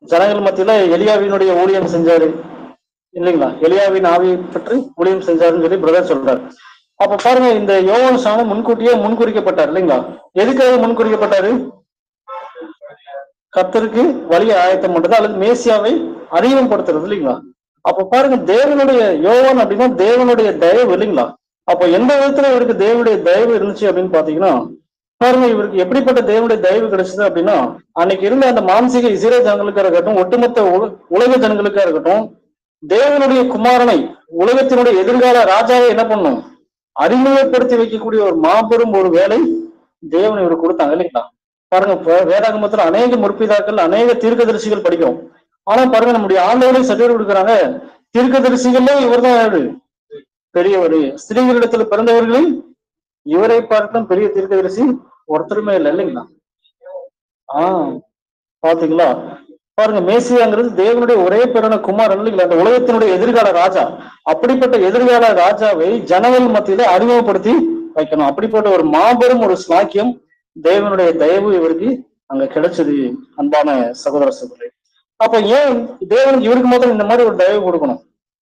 ஜனங்கள் மத்தியில எலியாவினுடைய ஊழியம் செஞ்சாரு இல்லைங்களா எலியாவின் ஆவியை பற்றி ஊழியம் செஞ்சாருன்னு சொல்லி பிரதர் சொல்றாரு அப்ப பாருங்க இந்த யோவான் ஸ்நானம் முன்கூட்டியே முன்குறிக்கப்பட்டார் இல்லைங்களா எதுக்காக முன்குறிக்கப்பட்டாரு கர்த்தருக்கு வழியை ஆயத்தம் பண்றது அல்லது மேசியாவை அறிமுகப்படுத்துறது இல்லைங்களா அப்ப பாருங்க தேவனுடைய யோவான் அப்படின்னா தேவனுடைய தயவு இல்லைங்களா அப்ப எந்த விதத்துல இவருக்கு தேவனுடைய தயவு இருந்துச்சு அப்படின்னு பாத்தீங்கன்னா பாருங்க இவருக்கு எப்படிப்பட்ட தேவனுடைய தயவு கிடைச்சது அப்படின்னா அன்னைக்கு இருந்த அந்த மானசீக இசிரே ஜனங்களுக்கா இருக்கட்டும் ஒட்டுமொத்த உல- உலக ஜனங்களுக்கா இருக்கட்டும் தேவனுடைய குமாரனை உலகத்தினுடைய எதிர்கால ராஜாவை என்ன பண்ணும் அறிமுகப்படுத்தி வைக்கக்கூடிய ஒரு மாபெரும் ஒரு வேலை தேவன் இவருக்கு கொடுத்தாங்க இல்லைங்களா பாருங்க இப்ப வேதாகமத்துல அநேக முற்பிதாக்கள் அநேக தீர்க்கதரிசிகள் படிக்கிறோம் ஆனா பாருங்க நம்முடைய ஆண்டவரே சர்டிஃபிகேட் கொடுக்குறாங்க தீர்க்கதரிசிகளே இவர்தான் யாரு பெரியவர் ஸ்திரீகளிடத்துல பிறந்தவர்களில் இவரை பார்த்தும் பெரிய தீர்க்கதரிசி ஒருத்தருமே இல்லை இல்லைங்களா ஆஹ் பாத்தீங்களா பாருங்க மேசியாங்கிறது தேவனுடைய ஒரே பிறன குமாரன் இல்லைங்களா அந்த உலகத்தினுடைய எதிர்கால ராஜா அப்படிப்பட்ட எதிர்கால ராஜாவை ஜனங்கள் மத்தியில அறிமுகப்படுத்தி வைக்கணும் அப்படிப்பட்ட ஒரு மாபெரும் ஒரு ஸ்லாக்கியம் தேவனுடைய தயவு இவருக்கு அங்க கிடைச்சது அன்பான சகோதர சகோதரி அப்ப ஏன் தேவனுக்கு இவருக்கு முதல்ல இந்த மாதிரி ஒரு தயவு கொடுக்கணும்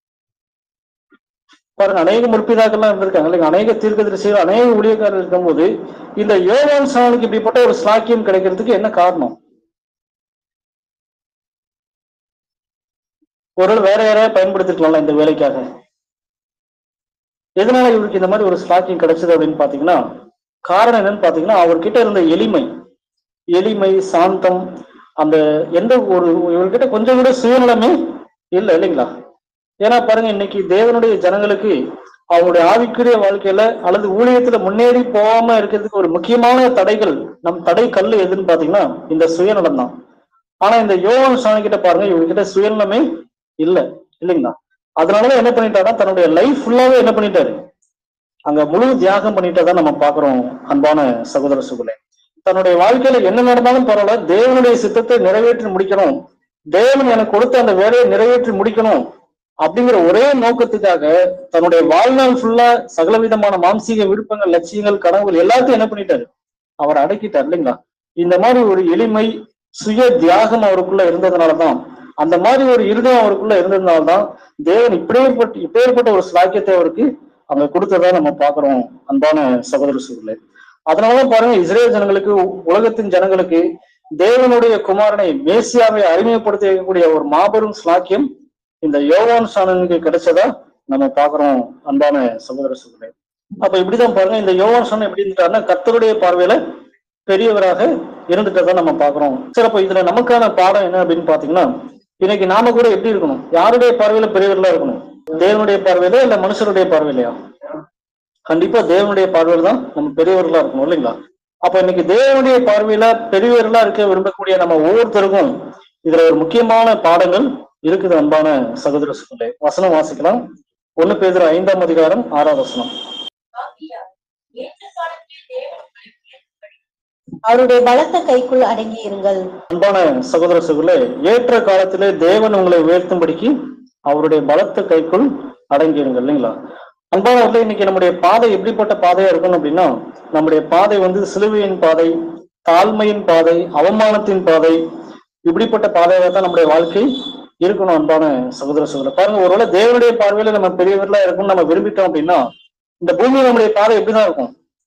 பாருங்க அநேக முற்பிதாக்கள்லாம் இருந்திருக்காங்க இல்லைங்க அநேக தீர்க்கதரிசிகள் அநேக ஊழியக்காரர் இருக்கும்போது இந்த யோவான் சாணனுக்கு இப்படிப்பட்ட ஒரு ஸ்லாக்கியம் கிடைக்கிறதுக்கு என்ன காரணம் ஒரு வேற யாரையா பயன்படுத்திருக்கலாம்ல இந்த வேலைக்காக எதனால இவருக்கு இந்த மாதிரி ஒரு ஸ்லாக்கியம் கிடைச்சது அப்படின்னு பாத்தீங்கன்னா காரணம் என்னன்னு பாத்தீங்கன்னா அவர்கிட்ட இருந்த எளிமை எளிமை சாந்தம் அந்த எந்த ஒரு இவர்கிட்ட கொஞ்சம் கூட சுயநலமே இல்லை இல்லைங்களா ஏன்னா பாருங்க இன்னைக்கு தேவனுடைய ஜனங்களுக்கு அவங்களுடைய ஆவிக்குரிய வாழ்க்கையில அல்லது ஊழியத்துல முன்னேறி போகாம இருக்கிறதுக்கு ஒரு முக்கியமான தடைகள் நம் தடை கல் எதுன்னு பாத்தீங்கன்னா இந்த சுயநலம் தான் ஆனா இந்த யோவான் சாமி கிட்ட பாருங்க இவர்கிட்ட சுயநலமே இல்ல இல்லைங்களா அதனாலதான் என்ன பண்ணிட்டாருன்னா தன்னுடைய லைஃப் ஃபுல்லாவே என்ன பண்ணிட்டாரு அங்க முழு தியாகம் பண்ணிட்டதான் நம்ம பாக்குறோம் அன்பான சகோதர சுகுலே தன்னுடைய வாழ்க்கையில என்ன நடந்தாலும் பரவாயில்ல தேவனுடைய சித்தத்தை நிறைவேற்றி முடிக்கணும் தேவன் எனக்கு கொடுத்த அந்த வேலையை நிறைவேற்றி முடிக்கணும் அப்படிங்கிற ஒரே நோக்கத்துக்காக தன்னுடைய வாழ்நாள் ஃபுல்லா சகலவிதமான மாம்சீக விருப்பங்கள் லட்சியங்கள் கனவுகள் எல்லாத்தையும் என்ன பண்ணிட்டாரு அவர் அடக்கிட்டார் இல்லைங்களா இந்த மாதிரி ஒரு எளிமை சுய தியாகம் அவருக்குள்ள இருந்ததுனாலதான் அந்த மாதிரி ஒரு இருதயம் அவருக்குள்ள இருந்ததுனாலதான் தேவன் இப்படியேப்பட்ட இப்பேற்பட்ட ஒரு ஸ்லாக்கியத்தை அவருக்கு அங்க கொடுத்ததா நம்ம பாக்குறோம் அன்பான சகோதர சூழலை அதனாலதான் பாருங்க இஸ்ரேல் ஜனங்களுக்கு உ- உலகத்தின் ஜனங்களுக்கு தேவனுடைய குமாரனை மேசியாவை அறிமுகப்படுத்தி வைக்கக்கூடிய ஒரு மாபெரும் ஸ்லாக்கியம் இந்த யோவான் சாணனுக்கு கிடைச்சதா நம்ம பாக்குறோம் அன்பான சகோதர சூழலை அப்ப இப்படிதான் பாருங்க இந்த யோவான் சாணன் எப்படி இருந்துட்டாருன்னா கர்த்தருடைய பார்வையில பெரியவராக இருந்துட்டதை நம்ம பாக்குறோம் சரி அப்ப இதுல நமக்கான பாடம் என்ன அப்படின்னு பாத்தீங்கன்னா இன்னைக்கு நாம கூட எப்படி இருக்கணும் யாருடைய பார்வையில பெரியவர்களா இருக்கணும் தேவனுடைய பார்வையில இல்ல மனுஷருடைய பார்வையிலையா கண்டிப்பா தேவனுடைய பார்வையில தான் நம்ம பெரியவர்களா இருக்கணும் இல்லைங்களா அப்ப இன்னைக்கு தேவனுடைய பார்வையில பெரியவர்களா இருக்க விரும்பக்கூடிய நம்ம ஒவ்வொருத்தருக்கும் இதுல ஒரு முக்கியமான பாடங்கள் இருக்குது அன்பான சகோதர சுகளே வசனம் வாசிக்கலாம் ஒண்ணு பேதுரு ஐந்தாம் அதிகாரம் ஆறாம் வசனம் ஆகையால் ஏற்ற காலத்தில் தேவன் உங்களை உயர்த்தும்படி அவருடைய பலத்த கைக்குள் அடங்கி இருங்கள் அன்பான சகோதர சகோதரே ஏற்ற காலத்திலே தேவன் உங்களை உயர்த்தும்படிக்கு அவருடைய பலத்த கைக்குள் அடங்கிடுங்க இல்லைங்களா அன்பானவர்களே இன்னைக்கு நம்முடைய பாதை எப்படிப்பட்ட பாதையா இருக்கணும் அப்படின்னா நம்முடைய பாதை வந்து சிலுவையின் பாதை தாழ்மையின் பாதை அவமானத்தின் பாதை இப்படிப்பட்ட பாதையாக தான் நம்முடைய வாழ்க்கை இருக்கணும் அன்பான சகோதர சகோதரர் பாருங்க ஒருவேளை தேவனுடைய பார்வையில நம்ம பெரியவர்களா இருக்கணும்னு நம்ம விரும்பிட்டோம் அப்படின்னா இந்த பூமியில் நம்முடைய பாதை எப்படிதான் இருக்கும்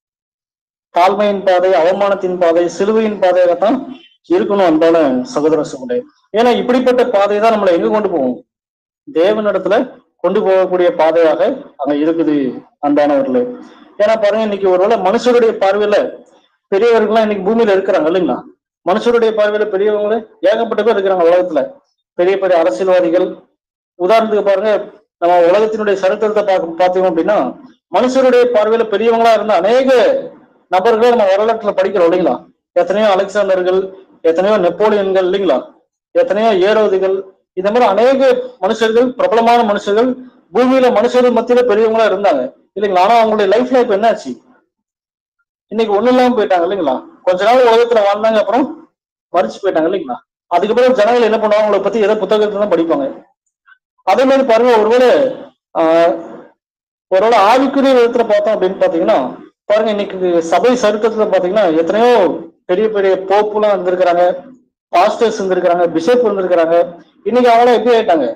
தாழ்மையின் பாதை அவமானத்தின் பாதை சிலுவையின் பாதையாகத்தான் இருக்கணும் அன்பான சகோதர சகோதரி ஏன்னா இப்படிப்பட்ட பாதை தான் நம்மளை எங்க கொண்டு போகும் தேவனிடத்துல கொண்டு போகக்கூடிய பாதையாக அங்க இருக்குது அன்பானவர்களே ஏன்னா பாருங்க இன்னைக்கு ஒருவேளை மனுஷருடைய பார்வையில பெரியவர்கள்லாம் இன்னைக்கு பூமியில இருக்கிறாங்க இல்லைங்களா மனுஷருடைய பார்வையில பெரியவங்க ஏகப்பட்ட பேர் இருக்கிறாங்க உலகத்துல பெரிய பெரிய அரசியல்வாதிகள் உதாரணத்துக்கு பாருங்க நம்ம உலகத்தினுடைய சரித்திரத்தை பார்க்க பார்த்தோம் அப்படின்னா மனுஷருடைய பார்வையில பெரியவங்களா இருந்த அநேக நபர்களை நம்ம வரலாற்றுல படிக்கிறோம் இல்லைங்களா எத்தனையோ அலெக்சாண்டர்கள் எத்தனையோ நெப்போலியன்கள் இல்லைங்களா எத்தனையோ ஏரோதிகள் இந்த மாதிரி அநேக மனுஷர்கள் பிரபலமான மனுஷர்கள் பூமியில மனுஷர்கள் மத்தியில பெரியவங்களா இருந்தாங்க இல்லைங்களா ஆனா அவங்களுடைய லைஃப்ல இப்ப என்னாச்சு இன்னைக்கு ஒண்ணு இல்லாம போயிட்டாங்க இல்லைங்களா கொஞ்ச நாள் உலகத்துல வாழ்ந்தாங்க அப்புறம் மறிச்சு போயிட்டாங்க இல்லைங்களா அதுக்கப்புறம் ஜனங்கள் என்ன பண்ணுவாங்க அவங்கள பத்தி ஏதோ புத்தகத்துல தான் படிப்பாங்க அதே மாதிரி பாருங்க ஒருவேளை ஆஹ் ஒருவேளை ஆவிக்குரிய விதத்துல பார்த்தோம் அப்படின்னு பாத்தீங்கன்னா பாருங்க இன்னைக்கு சபை சரித்திரத்துல பாத்தீங்கன்னா எத்தனையோ பெரிய பெரிய போப்புலாம் இருந்திருக்கிறாங்க பாஸ்டர்ஸ் இருந்திருக்கிறாங்க பிஷப் இருந்திருக்கிறாங்க இன்னைக்கு அவங்களாம் எப்படி ஆயிட்டாங்க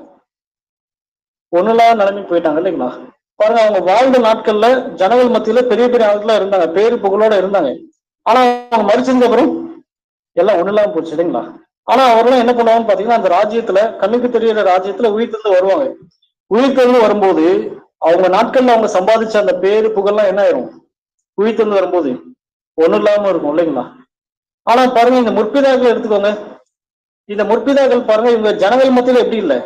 ஒண்ணுலாம் நிலைமை போயிட்டாங்க இல்லைங்களா பாருங்க அவங்க வாழ்ந்த நாட்கள்ல ஜனங்கள் மத்தியில பெரிய பெரிய ஆட்களா இருந்தாங்க பேரு புகழோட இருந்தாங்க ஆனா அவங்க மறிச்சதுக்கு அப்புறம் எல்லாம் ஒண்ணுலாம் போச்சு இல்லைங்களா ஆனா அவரெல்லாம் என்ன பண்ணுவாங்கன்னு பாத்தீங்கன்னா அந்த ராஜ்யத்துல கண்ணுக்கு தெரியிற ராஜ்யத்துல உயிர்த்தெழுந்து வருவாங்க உயிர்த்தெழுந்து வரும்போது அவங்க நாட்கள்ல அவங்க சம்பாதிச்ச அந்த பேரு புகழ்லாம் என்ன ஆயிரும் உயிர்த்தெழுந்து வரும்போது ஒண்ணும் இல்லாம இருக்கும் இல்லைங்களா ஆனா பாருங்க இந்த முற்பிதாக்கள் எடுத்துக்கோங்க இந்த முற்பிதாக்கள் பாருங்க இவங்க ஜனங்கள் மத்தியில எப்படி இல்லை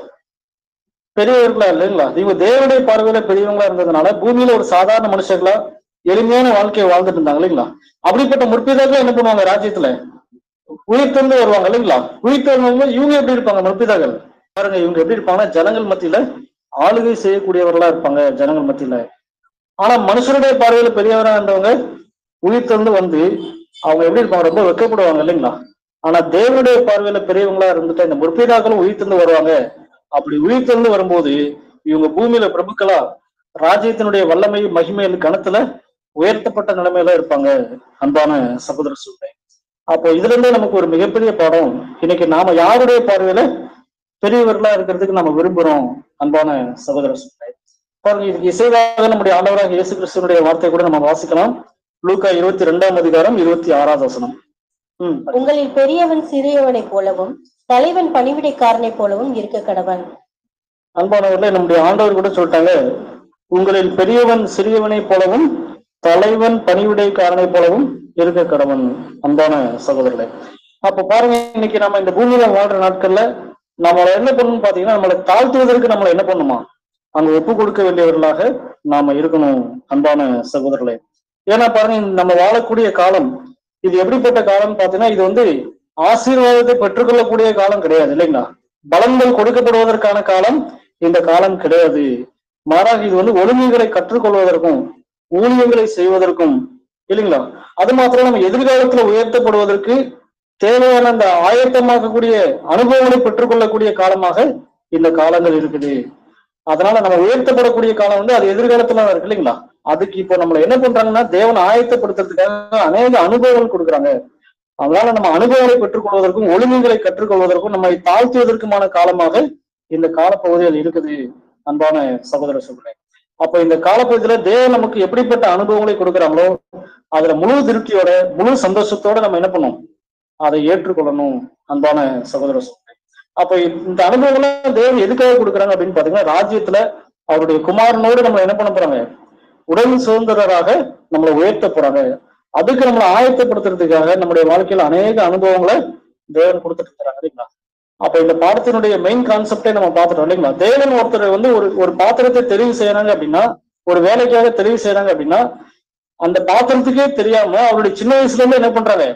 பெரியவர்களா இல்லைங்களா இவங்க தேவனுடைய பார்வையில பெரியவங்களா இருந்ததுனால பூமியில ஒரு சாதாரண மனுஷங்களா எளிமையான வாழ்க்கையை வாழ்ந்துட்டு இருந்தாங்க இல்லைங்களா அப்படிப்பட்ட முற்பிதாக்கள் என்ன பண்ணுவாங்க ராஜ்யத்துல உயிர்த்தெழுந்து வருவாங்க இல்லைங்களா உயிர்த்தெழுந்தவங்க இவங்க எப்படி இருப்பாங்க முற்பிதாக்கள் பாருங்க இவங்க எப்படி இருப்பாங்கன்னா ஜனங்கள் மத்தியில ஆளுகை செய்யக்கூடியவர்களா இருப்பாங்க ஜனங்கள் மத்தியில ஆனா மனுஷருடைய பார்வையில பெரியவரா இருந்தவங்க உயிர்த்தெழுந்து வந்து அவங்க எப்படி இருப்பாங்க ரொம்ப வெக்கப்படுவாங்க இல்லைங்களா ஆனா தேவனுடைய பார்வையில பெரியவங்களா இருந்துட்டு இந்த முற்பிதாக்களும் உயிர்த்தெழுந்து வருவாங்க அப்படி உயிர்த்தெழுந்து வரும்போது இவங்க பூமியில பிரபுக்களா ராஜ்யத்தினுடைய வல்லமை மகிமையில் கணத்துல உயர்த்தப்பட்ட நிலைமையில இருப்பாங்க அன்பான சகோதர சூழ்நிலை அப்போ இதுல இருந்தே நமக்கு ஒரு மிகப்பெரிய பாடம் இன்னைக்கு நாம யாருடைய பார்வையில பெரியவர்களா இருக்கிறதுக்கு நம்ம விரும்புறோம் அன்பான சகோதர சூழ்நிலை பாருங்க இதுக்கு இசைவாக நம்முடைய ஆண்டவராக இயேசு கிறிஸ்துவனுடைய வார்த்தை கூட நம்ம வாசிக்கலாம் லூக்கா இருபத்தி ரெண்டாம் அதிகாரம் இருபத்தி ஆறாவது வசனம் ம் உங்களில் பெரியவன் சிறியவனைப் போலவும் தலைவன் பணிவிடைக்காரனைப் போலவும் இருக்க கடவன் அன்பானவர்களே நம்முடைய ஆண்டவர் கூட சொல்லிட்டாங்க உங்களில் பெரியவன் சிறியவனை போலவும் தலைவன் பணிவிடைக்காரனை போலவும் இருக்க கடவன் அன்பான சகோதரர்களே அப்ப பாருங்க இன்னைக்கு நம்ம இந்த பூமியில வாழ்ற நாட்கள்ல நம்மள என்ன பண்ணணும் பாத்தீங்கன்னா நம்மளை தாழ்த்துவதற்கு நம்மள என்ன பண்ணுமா அங்க ஒப்பு கொடுக்க வேண்டியவர்களாக நாம இருக்கணும் அன்பான சகோதரர்களே ஏன்னா பாருங்க இந்த நம்ம வாழக்கூடிய காலம் இது எப்படிப்பட்ட காலம் பாத்தீங்கன்னா இது வந்து ஆசீர்வாதத்தை பெற்றுக்கொள்ளக்கூடிய காலம் கிடையாது இல்லைங்களா பலன்கள் கொடுக்கப்படுவதற்கான காலம் இந்த காலம் கிடையாது மாறாக இது வந்து ஒழுங்குகளை கற்றுக்கொள்வதற்கும் ஊழியங்களை செய்வதற்கும் இல்லைங்களா அது மாத்திரம் நம்ம எதிர்காலத்துல உயர்த்தப்படுவதற்கு தேவையான அந்த ஆயத்தமாக்கக்கூடிய அனுபவங்களை பெற்றுக்கொள்ளக்கூடிய காலமாக இந்த காலங்கள் இருக்குது அதனால நம்ம உயர்த்தப்படக்கூடிய காலம் வந்து அது எதிர்காலத்துல தான் இருக்கு இல்லைங்களா அதுக்கு இப்போ நம்மள என்ன பண்றாங்கன்னா தேவனை ஆயத்தப்படுத்துறதுக்காக அநேக அனுபவங்கள் கொடுக்குறாங்க அதனால நம்ம அனுபவங்களை பெற்றுக்கொள்வதற்கும் ஒழுங்குகளை கற்றுக்கொள்வதற்கும் நம்மை தாழ்த்துவதற்குமான காலமாக இந்த காலப்பகுதிகள் இருக்குது அன்பான சகோதர சொல்றேன் அப்ப இந்த காலப்பகுதியில தேவன் நமக்கு எப்படிப்பட்ட அனுபவங்களை கொடுக்குறாங்களோ அதுல முழு திருப்தியோட முழு சந்தோஷத்தோட நம்ம என்ன பண்ணணும் அதை ஏற்றுக்கொள்ளணும் அன்பான சகோதர சொல்றேன் அப்ப இந்த அனுபவங்கள்லாம் தேவன் எதுக்காக கொடுக்குறாங்க அப்படின்னு பாத்தீங்கன்னா ராஜ்யத்துல அவருடைய குமாரனோடு நம்ம என்ன பண்ண போறாங்க உடல் சுதந்திரராக நம்மளை உயர்த்த போறாங்க அதுக்கு நம்மளை ஆயத்தப்படுத்துறதுக்காக நம்முடைய வாழ்க்கையில அநேக அனுபவங்களை தேவன் கொடுத்துட்டு இருக்கிறாங்க இல்லைங்களா அப்ப இந்த பாடத்தினுடைய மெயின் கான்செப்டே நம்ம பார்த்துட்டோம் இல்லைங்களா தேவன் ஒருத்தர் வந்து ஒரு ஒரு பாத்திரத்தை தெரிவு செய்யறாங்க அப்படின்னா ஒரு வேலைக்காக தெரிவு செய்யறாங்க அப்படின்னா அந்த பாத்திரத்துக்கே தெரியாம அவருடைய சின்ன வயசுல இருந்து என்ன பண்றாங்க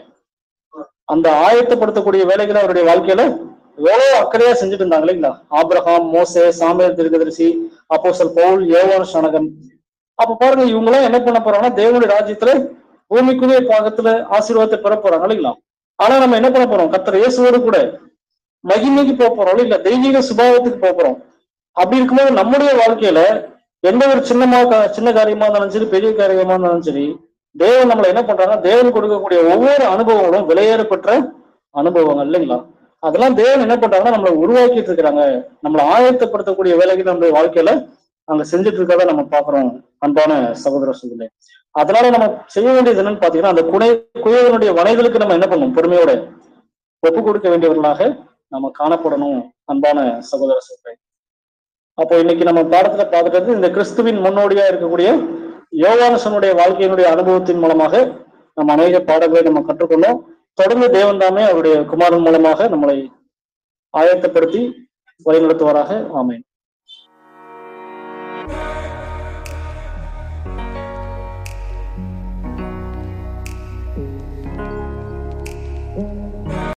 அந்த ஆயத்தப்படுத்தக்கூடிய வேலைகளை அவருடைய வாழ்க்கையில எவ்வளவு அக்கறையா செஞ்சுட்டு இருந்தாங்க இல்லைங்களா ஆபிரகாம் மோசே சாமியல் திருக்கதரிசி அப்போஸ்தலர் பவுல் ஏவான் சனகன் அப்ப பாருங்க இவங்க எல்லாம் என்ன பண்ண போறாங்கன்னா தேவனுடைய ராஜ்யத்துல பூமிக்குரிய பாகத்துல ஆசீர்வாதத்தை பெற போறாங்க இல்லைங்களா ஆனா நம்ம என்ன பண்ண போறோம் கத்தர் இயேசுவோடு கூட மகிமைக்கு போக போறோம் இல்லைங்களா தெய்வீக சுபாவத்துக்கு போக போறோம் அப்படி இருக்கும்போது நம்முடைய வாழ்க்கையில எந்த ஒரு சின்னமா கா- சின்ன காரியமா இருந்தாலும் சரி பெரிய காரியமா இருந்தாலும் சரி தேவன் நம்மளை என்ன பண்றாங்க தேவன் கொடுக்கக்கூடிய ஒவ்வொரு அனுபவங்களும் விலையேறப்பெற்ற அனுபவங்கள் இல்லைங்களா அதெல்லாம் தேவன் என்ன பண்றாங்கன்னா நம்மளை உருவாக்கிட்டு இருக்கிறாங்க நம்மளை ஆயத்தப்படுத்தக்கூடிய வேலைக்கு நம்மளுடைய வாழ்க்கையில அங்க செஞ்சுட்டு இருக்கறத நம்ம பாக்குறோம் அன்பான சகோதர சகோதரி அதனால நம்ம செய்ய வேண்டியது என்னன்னு பாத்தீங்கன்னா அந்த குனை குயவனுடைய வனைகளுக்கு நம்ம என்ன பண்ணணும் பொறுமையோட ஒப்பு கொடுக்க வேண்டியவர்களாக நம்ம காணப்படணும் அன்பான சகோதர சகோதரி அப்போ இன்னைக்கு நம்ம பாடத்துல பார்த்துட்டது இந்த கிறிஸ்துவின் முன்னோடியா இருக்கக்கூடிய யோவானசனுடைய வாழ்க்கையினுடைய அனுபவத்தின் மூலமாக நம்ம அநேக பாடங்களை நம்ம கற்றுக்கொண்டோம் தொடர்ந்து தேவன் தாமே அவருடைய குமாரன் மூலமாக நம்மளை ஆயத்தப்படுத்தி வழிநடத்துவாராக ஆமென்